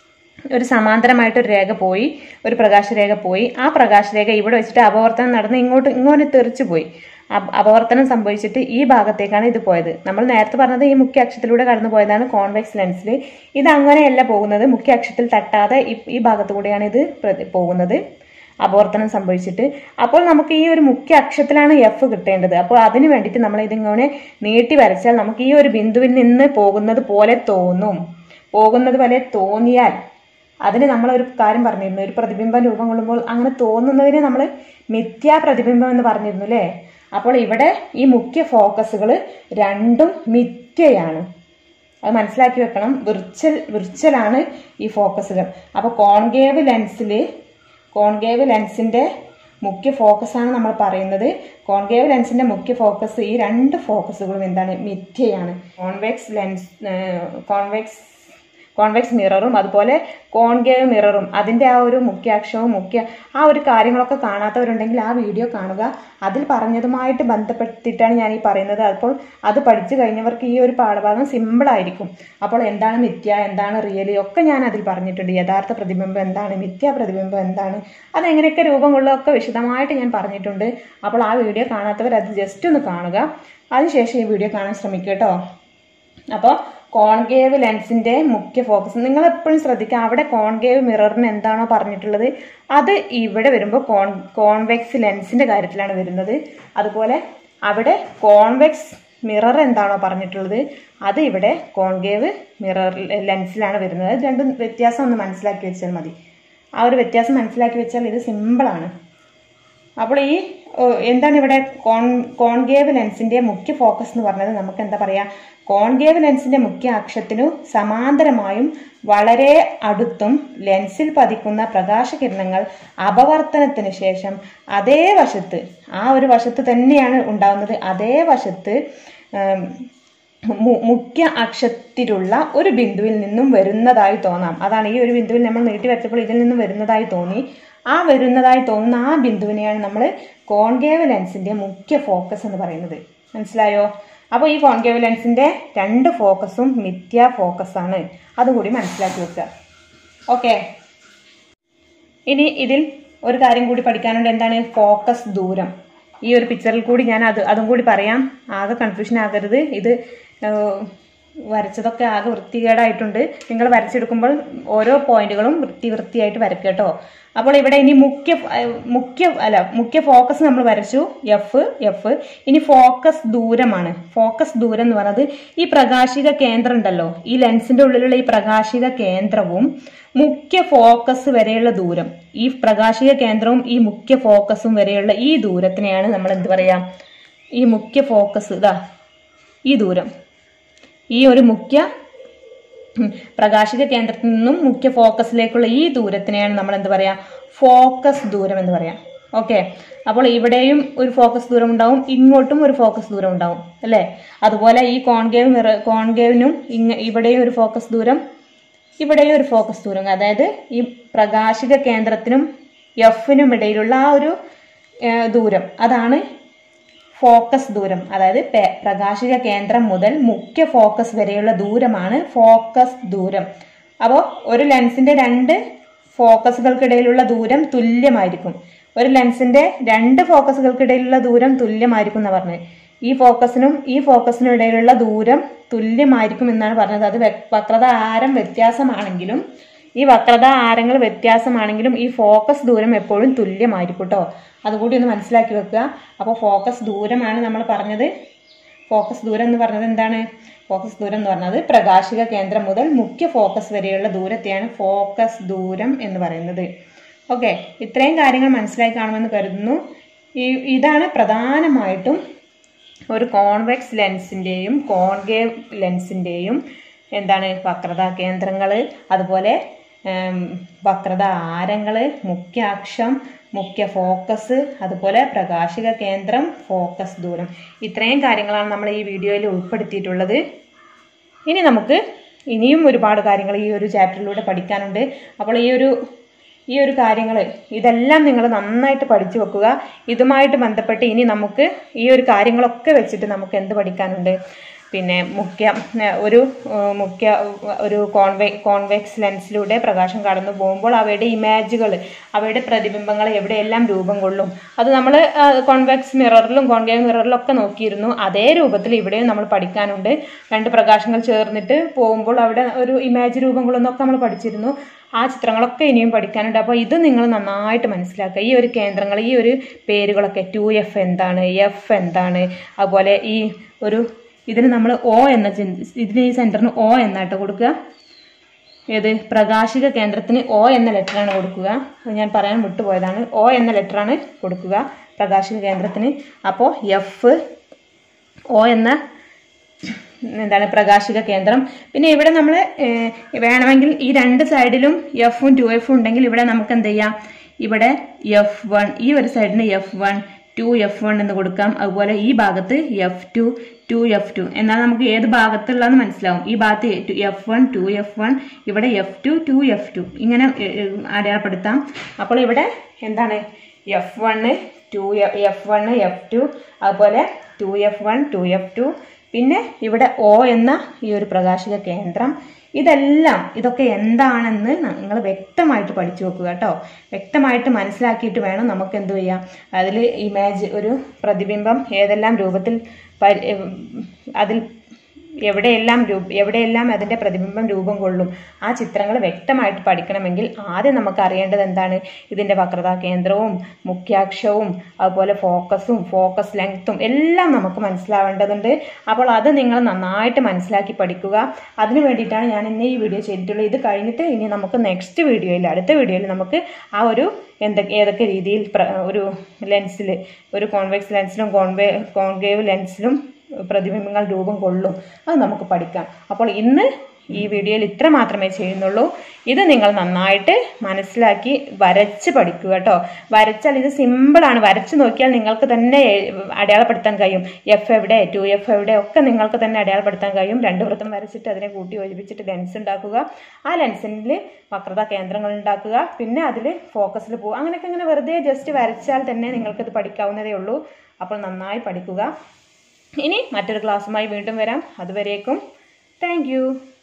Speaker 2: ഒരു സമാന്തരമായിട്ട് ഒരു രേഖ പോയി ഒരു പ്രകാശരേഖ പോയി ആ പ്രകാശരേഖ ഇവിടെ വെച്ചിട്ട് അപവർത്തനം നടന്ന് ഇങ്ങോട്ട് ഇങ്ങോട്ട് തെറിച്ചു പോയി അപ- അപവർത്തനം സംഭവിച്ചിട്ട് ഈ ഭാഗത്തേക്കാണ് ഇത് പോയത് നമ്മൾ നേരത്തെ പറഞ്ഞത് ഈ മുഖ്യ അക്ഷത്തിലൂടെ കടന്നു പോയതാണ് കോൺവെക്സ് ലെൻസിൽ ഇത് അങ്ങനെയല്ല പോകുന്നത് മുഖ്യ അക്ഷത്തിൽ തട്ടാതെ ഈ- ഈ ഭാഗത്തു കൂടെയാണ് ഇത് പ്രതി- പോകുന്നത് അപവർത്തനം സംഭവിച്ചിട്ട് അപ്പോൾ നമുക്ക് ഈ ഒരു മുഖ്യ അക്ഷത്തിലാണ് എഫ് കിട്ടേണ്ടത് അപ്പോൾ അതിന് വേണ്ടിയിട്ട് നമ്മൾ ഇതിങ്ങനെ നീട്ടി വരച്ചാൽ നമുക്ക് ഈ ഒരു ബിന്ദുവിൽ നിന്ന് പോകുന്നത് പോലെ തോന്നും പോകുന്നത് പോലെ തോന്നിയാൽ അതിന് നമ്മൾ ഒരു കാര്യം പറഞ്ഞിരുന്നു ഒരു പ്രതിബിംബം രൂപം കൊള്ളുമ്പോൾ അങ്ങനെ തോന്നുന്നതിന് നമ്മൾ മിഥ്യാ പ്രതിബിംബം എന്ന് പറഞ്ഞിരുന്നു അല്ലേ അപ്പോൾ ഇവിടെ ഈ മുഖ്യ ഫോക്കസുകൾ രണ്ടും മിഥ്യയാണ് അത് മനസ്സിലാക്കി വെക്കണം വിർച്വൽ വിർച്വലാണ് ഈ ഫോക്കസുകൾ അപ്പോൾ കോൺകേവ് ലെൻസിൽ കോൺകേവ് ലെൻസിന്റെ മുഖ്യ ഫോക്കസ് ആണ് നമ്മൾ പറയുന്നത് കോൺകേവ് ലെൻസിന്റെ മുഖ്യ ഫോക്കസ് ഈ രണ്ട് ഫോക്കസുകളും എന്താണ് മിഥ്യയാണ് കോൺവെക്സ് ലെൻസ് കോൺവെക്സ് കോൺവെക്സ് മിററും അതുപോലെ കോൺകേവ് മിററും അതിന്റെ ആ ഒരു മുഖ്യാക്ഷവും മുഖ്യ ആ ഒരു കാര്യങ്ങളൊക്കെ കാണാത്തവരുണ്ടെങ്കിൽ ആ വീഡിയോ കാണുക അതിൽ പറഞ്ഞതുമായിട്ട് ബന്ധപ്പെട്ടിട്ടാണ് ഞാൻ ഈ പറയുന്നത് അപ്പോൾ അത് പഠിച്ചു കഴിഞ്ഞവർക്ക് ഈ ഒരു പാഠഭാഗം സിമ്പിൾ ആയിരിക്കും അപ്പോൾ എന്താണ് മിഥ്യ എന്താണ് റിയലി ഒക്കെ ഞാൻ അതിൽ പറഞ്ഞിട്ടുണ്ട് യഥാർത്ഥ പ്രതിബിംബം എന്താണ് മിഥ്യ പ്രതിബിംബം എന്താണ് അതെങ്ങനെയൊക്കെ രൂപം കൊള്ളുകയൊക്കെ വിശദമായിട്ട് ഞാൻ പറഞ്ഞിട്ടുണ്ട് അപ്പോൾ ആ വീഡിയോ കാണാത്തവർ അത് ജസ്റ്റ് ഒന്ന് കാണുക അതിനുശേഷം ഈ വീഡിയോ കാണാൻ ശ്രമിക്കുക കേട്ടോ അപ്പോൾ കോൺകേവ് ലെൻസിന്റെ മുഖ്യ ഫോക്കസ് നിങ്ങൾ എപ്പോഴും ശ്രദ്ധിക്കുക അവിടെ കോൺകേവ് മിററിന് എന്താണോ പറഞ്ഞിട്ടുള്ളത് അത് ഇവിടെ വരുമ്പോൾ കോൺ കോൺവെക്സ് ലെൻസിന്റെ കാര്യത്തിലാണ് വരുന്നത് അതുപോലെ അവിടെ കോൺവെക്സ് മിറർ എന്താണോ പറഞ്ഞിട്ടുള്ളത് അത് ഇവിടെ കോൺകേവ് മിറർ ലെൻസിലാണ് വരുന്നത് അത് രണ്ടും വ്യത്യാസം ഒന്ന് മനസ്സിലാക്കി വെച്ചാൽ മതി ആ ഒരു വ്യത്യാസം മനസ്സിലാക്കി വെച്ചാൽ ഇത് സിമ്പിളാണ് അപ്പോൾ ഈ ഓ, എന്താണ് ഇവിടെ കോൺ കോൺകേവ് ലെൻസിന്റെ മുഖ്യ ഫോക്കസ് എന്ന് പറഞ്ഞത് നമുക്ക് എന്താ പറയാ കോൺകേവ് ലെൻസിന്റെ മുഖ്യ അക്ഷത്തിനു സമാന്തരമായും വളരെ അടുത്തും ലെൻസിൽ പതിക്കുന്ന പ്രകാശകിരണങ്ങൾ അപവർത്തനത്തിന് ശേഷം അതേ വശത്ത് ആ ഒരു വശത്ത് തന്നെയാണ് ഉണ്ടാവുന്നത് അതേ വശത്ത് ഉം, മു- മുഖ്യ അക്ഷത്തിലുള്ള ഒരു ബിന്ദുവിൽ നിന്നും വരുന്നതായി തോന്നാം അതാണ് ഈ ഒരു ബിന്ദുവിൽ നമ്മൾ നീട്ടി വരച്ചപ്പോൾ ഇതിൽ നിന്നും വരുന്നതായി തോന്നി ആ വരുന്നതായി തോന്നുന്ന ആ ബിന്ദുവിനെയാണ് നമ്മൾ കോൺകേവ് ലെൻസിന്റെ മുഖ്യ ഫോക്കസ് എന്ന് പറയുന്നത് മനസ്സിലായോ അപ്പോൾ ഈ കോൺകേവ് ലെൻസിന്റെ രണ്ട് ഫോക്കസും മിഥ്യ ഫോക്കസ് ആണ് അതും കൂടി മനസ്സിലാക്കി വെക്കുക ഓക്കെ ഇനി ഇതിൽ ഒരു കാര്യം കൂടി പഠിക്കാനുണ്ട് എന്താണ് ഫോക്കസ് ദൂരം ഈ ഒരു പിക്ചറിൽ കൂടി ഞാൻ അത് അതും കൂടി പറയാം ആകെ കൺഫ്യൂഷൻ ആകരുത് ഇത് ഏഹ്, വരച്ചതൊക്കെ ആകെ വൃത്തികേടായിട്ടുണ്ട് നിങ്ങൾ വരച്ചെടുക്കുമ്പോൾ ഓരോ പോയിന്റുകളും വൃത്തി വൃത്തിയായിട്ട് വരയ്ക്കുക കേട്ടോ അപ്പോൾ ഇവിടെ ഇനി മുഖ്യ ഏഹ്, മുഖ്യ അല്ല മുഖ്യ ഫോക്കസ് നമ്മൾ വരച്ചു എഫ് എഫ് ഇനി ഫോക്കസ് ദൂരമാണ് ഫോക്കസ് ദൂരം എന്ന് പറയുന്നത് ഈ പ്രകാശിക കേന്ദ്രം ഉണ്ടല്ലോ ഈ ലെൻസിന്റെ ഉള്ളിലുള്ള ഈ പ്രകാശിക കേന്ദ്രവും മുഖ്യ ഫോക്കസ് വരെയുള്ള ദൂരം ഈ പ്രകാശിക കേന്ദ്രവും ഈ മുഖ്യ ഫോക്കസും വരെയുള്ള ഈ ദൂരത്തിനെയാണ് നമ്മൾ എന്ത് പറയാ ഈ മുഖ്യ ഫോക്കസ് ഇതാ ഈ ദൂരം ഈ ഒരു മുഖ്യ ഉം, പ്രകാശിക കേന്ദ്രത്തിൽ നിന്നും മുഖ്യ ഫോക്കസിലേക്കുള്ള ഈ ദൂരത്തിനെയാണ് നമ്മൾ എന്ത് പറയാ ഫോക്കസ് ദൂരം എന്ന് പറയാം ഓക്കെ അപ്പോൾ ഇവിടെയും ഒരു ഫോക്കസ് ദൂരം ഉണ്ടാവും ഇങ്ങോട്ടും ഒരു ഫോക്കസ് ദൂരം ഉണ്ടാവും അല്ലേ അതുപോലെ ഈ കോൺകേവ് മിറ കോൺകേവിനും ഇങ്ങ ഇവിടെയും ഒരു ഫോക്കസ് ദൂരം ഇവിടെയും ഒരു ഫോക്കസ് ദൂരം അതായത് ഈ പ്രകാശിക കേന്ദ്രത്തിനും എഫിനും ഇടയിലുള്ള ആ ഒരു ഏഹ്, ദൂരം അതാണ് ഫോക്കസ് ദൂരം അതായത് പെ- പ്രകാശിക കേന്ദ്രം മുതൽ മുഖ്യ ഫോക്കസ് വരെയുള്ള ദൂരമാണ് ഫോക്കസ് ദൂരം അപ്പോൾ ഒരു ലെൻസിന്റെ രണ്ട് ഫോക്കസുകൾക്കിടയിലുള്ള ദൂരം തുല്യമായിരിക്കും ഒരു ലെൻസിന്റെ രണ്ട് ഫോക്കസുകൾക്കിടയിലുള്ള ദൂരം തുല്യമായിരിക്കും എന്ന് പറഞ്ഞത് ഈ ഫോക്കസിനും ഈ ഫോക്കസിനും ഇടയിലുള്ള ദൂരം തുല്യമായിരിക്കും എന്നാണ് പറഞ്ഞത് അത് വെ- വക്രത ആരം വ്യത്യാസമാണെങ്കിലും ഈ വക്രത ആരങ്ങൾ വ്യത്യാസമാണെങ്കിലും ഈ ഫോക്കസ് ദൂരം എപ്പോഴും തുല്യമായിരിക്കും കേട്ടോ അതുകൂടി ഒന്ന് മനസ്സിലാക്കി വെക്കുക അപ്പോൾ ഫോക്കസ് ദൂരമാണ് നമ്മൾ പറഞ്ഞത് ഫോക്കസ് ദൂരം എന്ന് പറഞ്ഞത് എന്താണ് ഫോക്കസ് ദൂരം എന്ന് പറഞ്ഞത് പ്രകാശിക കേന്ദ്രം മുതൽ മുഖ്യ ഫോക്കസ് വരെയുള്ള ദൂരത്തെയാണ് ഫോക്കസ് ദൂരം എന്ന് പറയുന്നത് ഓക്കെ ഇത്രയും കാര്യങ്ങൾ മനസ്സിലായി കാണുമെന്ന് കരുതുന്നു ഈ ഇതാണ് പ്രധാനമായിട്ടും ഒരു കോൺവെക്സ് ലെൻസിൻ്റെയും കോൺകേവ് ലെൻസിൻ്റെയും എന്താണ് വക്രതാ കേന്ദ്രങ്ങൾ അതുപോലെ ഉം, വക്രത ആരങ്ങൾ മുഖ്യ അക്ഷം മുഖ്യ ഫോക്കസ് അതുപോലെ പ്രകാശിക കേന്ദ്രം ഫോക്കസ് ദൂരം ഇത്രയും കാര്യങ്ങളാണ് നമ്മൾ ഈ വീഡിയോയിൽ ഉൾപ്പെടുത്തിയിട്ടുള്ളത് ഇനി നമുക്ക് ഇനിയും ഒരുപാട് കാര്യങ്ങൾ ഈ ഒരു ചാപ്റ്ററിലൂടെ പഠിക്കാനുണ്ട് അപ്പോൾ ഈ ഒരു ഈ ഒരു കാര്യങ്ങൾ ഇതെല്ലാം നിങ്ങൾ നന്നായിട്ട് പഠിച്ചു വെക്കുക ഇതുമായിട്ട് ബന്ധപ്പെട്ട് ഇനി നമുക്ക് ഈ ഒരു കാര്യങ്ങളൊക്കെ വെച്ചിട്ട് നമുക്ക് എന്ത് പഠിക്കാനുണ്ട് പിന്നെ മുഖ്യ ഏഹ് ഒരു ഏഹ് മുഖ്യ ഒരു കോൺവെ കോൺവെക്സ് ലെൻസിലൂടെ പ്രകാശം കടന്നു പോകുമ്പോൾ അവയുടെ ഇമേജുകൾ അവയുടെ പ്രതിബിംബങ്ങൾ എവിടെയെല്ലാം രൂപം കൊള്ളും അത് നമ്മൾ കോൺവെക്സ് മിററിലും കോൺകേവ് മിററിലും ഒക്കെ നോക്കിയിരുന്നു അതേ രൂപത്തിൽ ഇവിടെയും നമ്മൾ പഠിക്കാനുണ്ട് രണ്ട് പ്രകാശങ്ങൾ ചേർന്നിട്ട് പോകുമ്പോൾ അവിടെ ഒരു ഇമേജ് രൂപം കൊള്ളുന്നൊക്കെ നമ്മൾ പഠിച്ചിരുന്നു ആ ചിത്രങ്ങളൊക്കെ ഇനിയും പഠിക്കാനുണ്ട് അപ്പോൾ ഇത് നിങ്ങൾ നന്നായിട്ട് മനസ്സിലാക്കുക ഈ ഒരു കേന്ദ്രങ്ങൾ ഈ ഒരു പേരുകളൊക്കെ ടു എഫ് എന്താണ് എഫ് എന്താണ് അതുപോലെ ഈ ഒരു ഇതിന് നമ്മൾ ഒ എന്ന ചിഹ്ന- ഇതിന് ഈ സെന്ററിന് ഒ എന്നാട്ടോ കൊടുക്കുക ഏത് പ്രകാശിക കേന്ദ്രത്തിന് ഒ എന്ന ലെറ്ററാണ് കൊടുക്കുക അത് ഞാൻ പറയാൻ വിട്ടുപോയതാണ് ഒ എന്ന ലെറ്ററാണ് കൊടുക്കുക പ്രകാശിക കേന്ദ്രത്തിന് അപ്പോൾ എഫ് ഒ എന്ന എന്താണ് പ്രകാശിക കേന്ദ്രം പിന്നെ ഇവിടെ നമ്മൾ വേണമെങ്കിൽ ഈ രണ്ട് സൈഡിലും എഫും ടു എഫും ഉണ്ടെങ്കിൽ ഇവിടെ നമുക്ക് എന്ത് ചെയ്യാം ഇവിടെ എഫ് വൺ ഈ ഒരു സൈഡിന് F one two F one എന്ന് കൊടുക്കാം അതുപോലെ ഈ ഭാഗത്ത് F two two F two എന്നാൽ നമുക്ക് ഏത് ഭാഗത്തുള്ളതെന്ന് മനസ്സിലാവും ഈ ഭാഗത്ത് F one two F one ഇവിടെ F two two F two ഇങ്ങനെ ഏ, ഏ, അടയാളപ്പെടുത്താം അപ്പോൾ ഇവിടെ എന്താണ് F one two F one F two അതുപോലെ two F one two F two പിന്നെ ഇവിടെ ഒ എന്ന ഈ ഒരു പ്രകാശിക കേന്ദ്രം ഇതെല്ലാം ഇതൊക്കെ എന്താണെന്ന് നിങ്ങൾ വ്യക്തമായിട്ട് പഠിച്ചു വെക്കുക കേട്ടോ വ്യക്തമായിട്ട് മനസ്സിലാക്കിയിട്ട് വേണം നമുക്ക് എന്ത് ചെയ്യാം അതിൽ ഇമേജ് ഒരു പ്രതിബിംബം ഏതെല്ലാം രൂപത്തിൽ പരി- അതിൽ എവിടെയെല്ലാം രൂപ എവിടെയെല്ലാം അതിൻ്റെ പ്രതിബിംബം രൂപം കൊള്ളും ആ ചിത്രങ്ങൾ വ്യക്തമായിട്ട് പഠിക്കണമെങ്കിൽ ആദ്യം നമുക്ക് അറിയേണ്ടത് എന്താണ് ഇതിൻ്റെ വക്രതാ കേന്ദ്രവും മുഖ്യാക്ഷവും അതുപോലെ ഫോക്കസും ഫോക്കസ് ലെങ്ത്തും എല്ലാം നമുക്ക് മനസ്സിലാവേണ്ടതുണ്ട് അപ്പോൾ അത് നിങ്ങൾ നന്നായിട്ട് മനസ്സിലാക്കി പഠിക്കുക അതിന് വേണ്ടിയിട്ടാണ് ഞാൻ ഇന്ന് ഈ വീഡിയോ ചെയ്തിട്ടുള്ളത് ഇത് കഴിഞ്ഞിട്ട് ഇനി നമുക്ക് നെക്സ്റ്റ് വീഡിയോയിൽ അടുത്ത വീഡിയോയിൽ നമുക്ക് ആ ഒരു എന്തൊക്കെ ഏതൊക്കെ രീതിയിൽ പ്ര- ഒരു ലെൻസിൽ ഒരു കോൺവെക്സ് ലെൻസിലും കോൺവേ കോൺകേവ് ലെൻസിലും പ്രതിബിംബങ്ങൾ രൂപം കൊള്ളും അത് നമുക്ക് പഠിക്കാം അപ്പോൾ ഇന്ന് ഈ വീഡിയോയിൽ ഇത്ര മാത്രമേ ചെയ്യുന്നുള്ളൂ ഇത് നിങ്ങൾ നന്നായിട്ട് മനസ്സിലാക്കി വരച്ച് പഠിക്കുക കേട്ടോ വരച്ചാൽ ഇത് സിമ്പിളാണ് വരച്ച് നോക്കിയാൽ നിങ്ങൾക്ക് തന്നെ എ- അടയാളപ്പെടുത്താൻ കഴിയും എഫ് എവിടെ ടു എഫ് എവിടെ ഒക്കെ നിങ്ങൾക്ക് തന്നെ അടയാളപ്പെടുത്താൻ കഴിയും രണ്ട് വൃത്തം വരച്ചിട്ട് അതിനെ കൂട്ടി യോജിപ്പിച്ചിട്ട് ലെൻസ് ഉണ്ടാക്കുക ആ ലെൻസിൽ വക്രത കേന്ദ്രങ്ങൾ ഉണ്ടാക്കുക പിന്നെ അതിൽ ഫോക്കസിൽ പോകുക അങ്ങനെയൊക്കെ ഇങ്ങനെ വെറുതെ ജസ്റ്റ് വരച്ചാൽ തന്നെ നിങ്ങൾക്കിത് പഠിക്കാവുന്നതേ ഉള്ളൂ അപ്പോൾ നന്നായി പഠിക്കുക ഇനി മറ്റൊരു ക്ലാസ്സുമായി വീണ്ടും വരാം അതുവരേക്കും താങ്ക്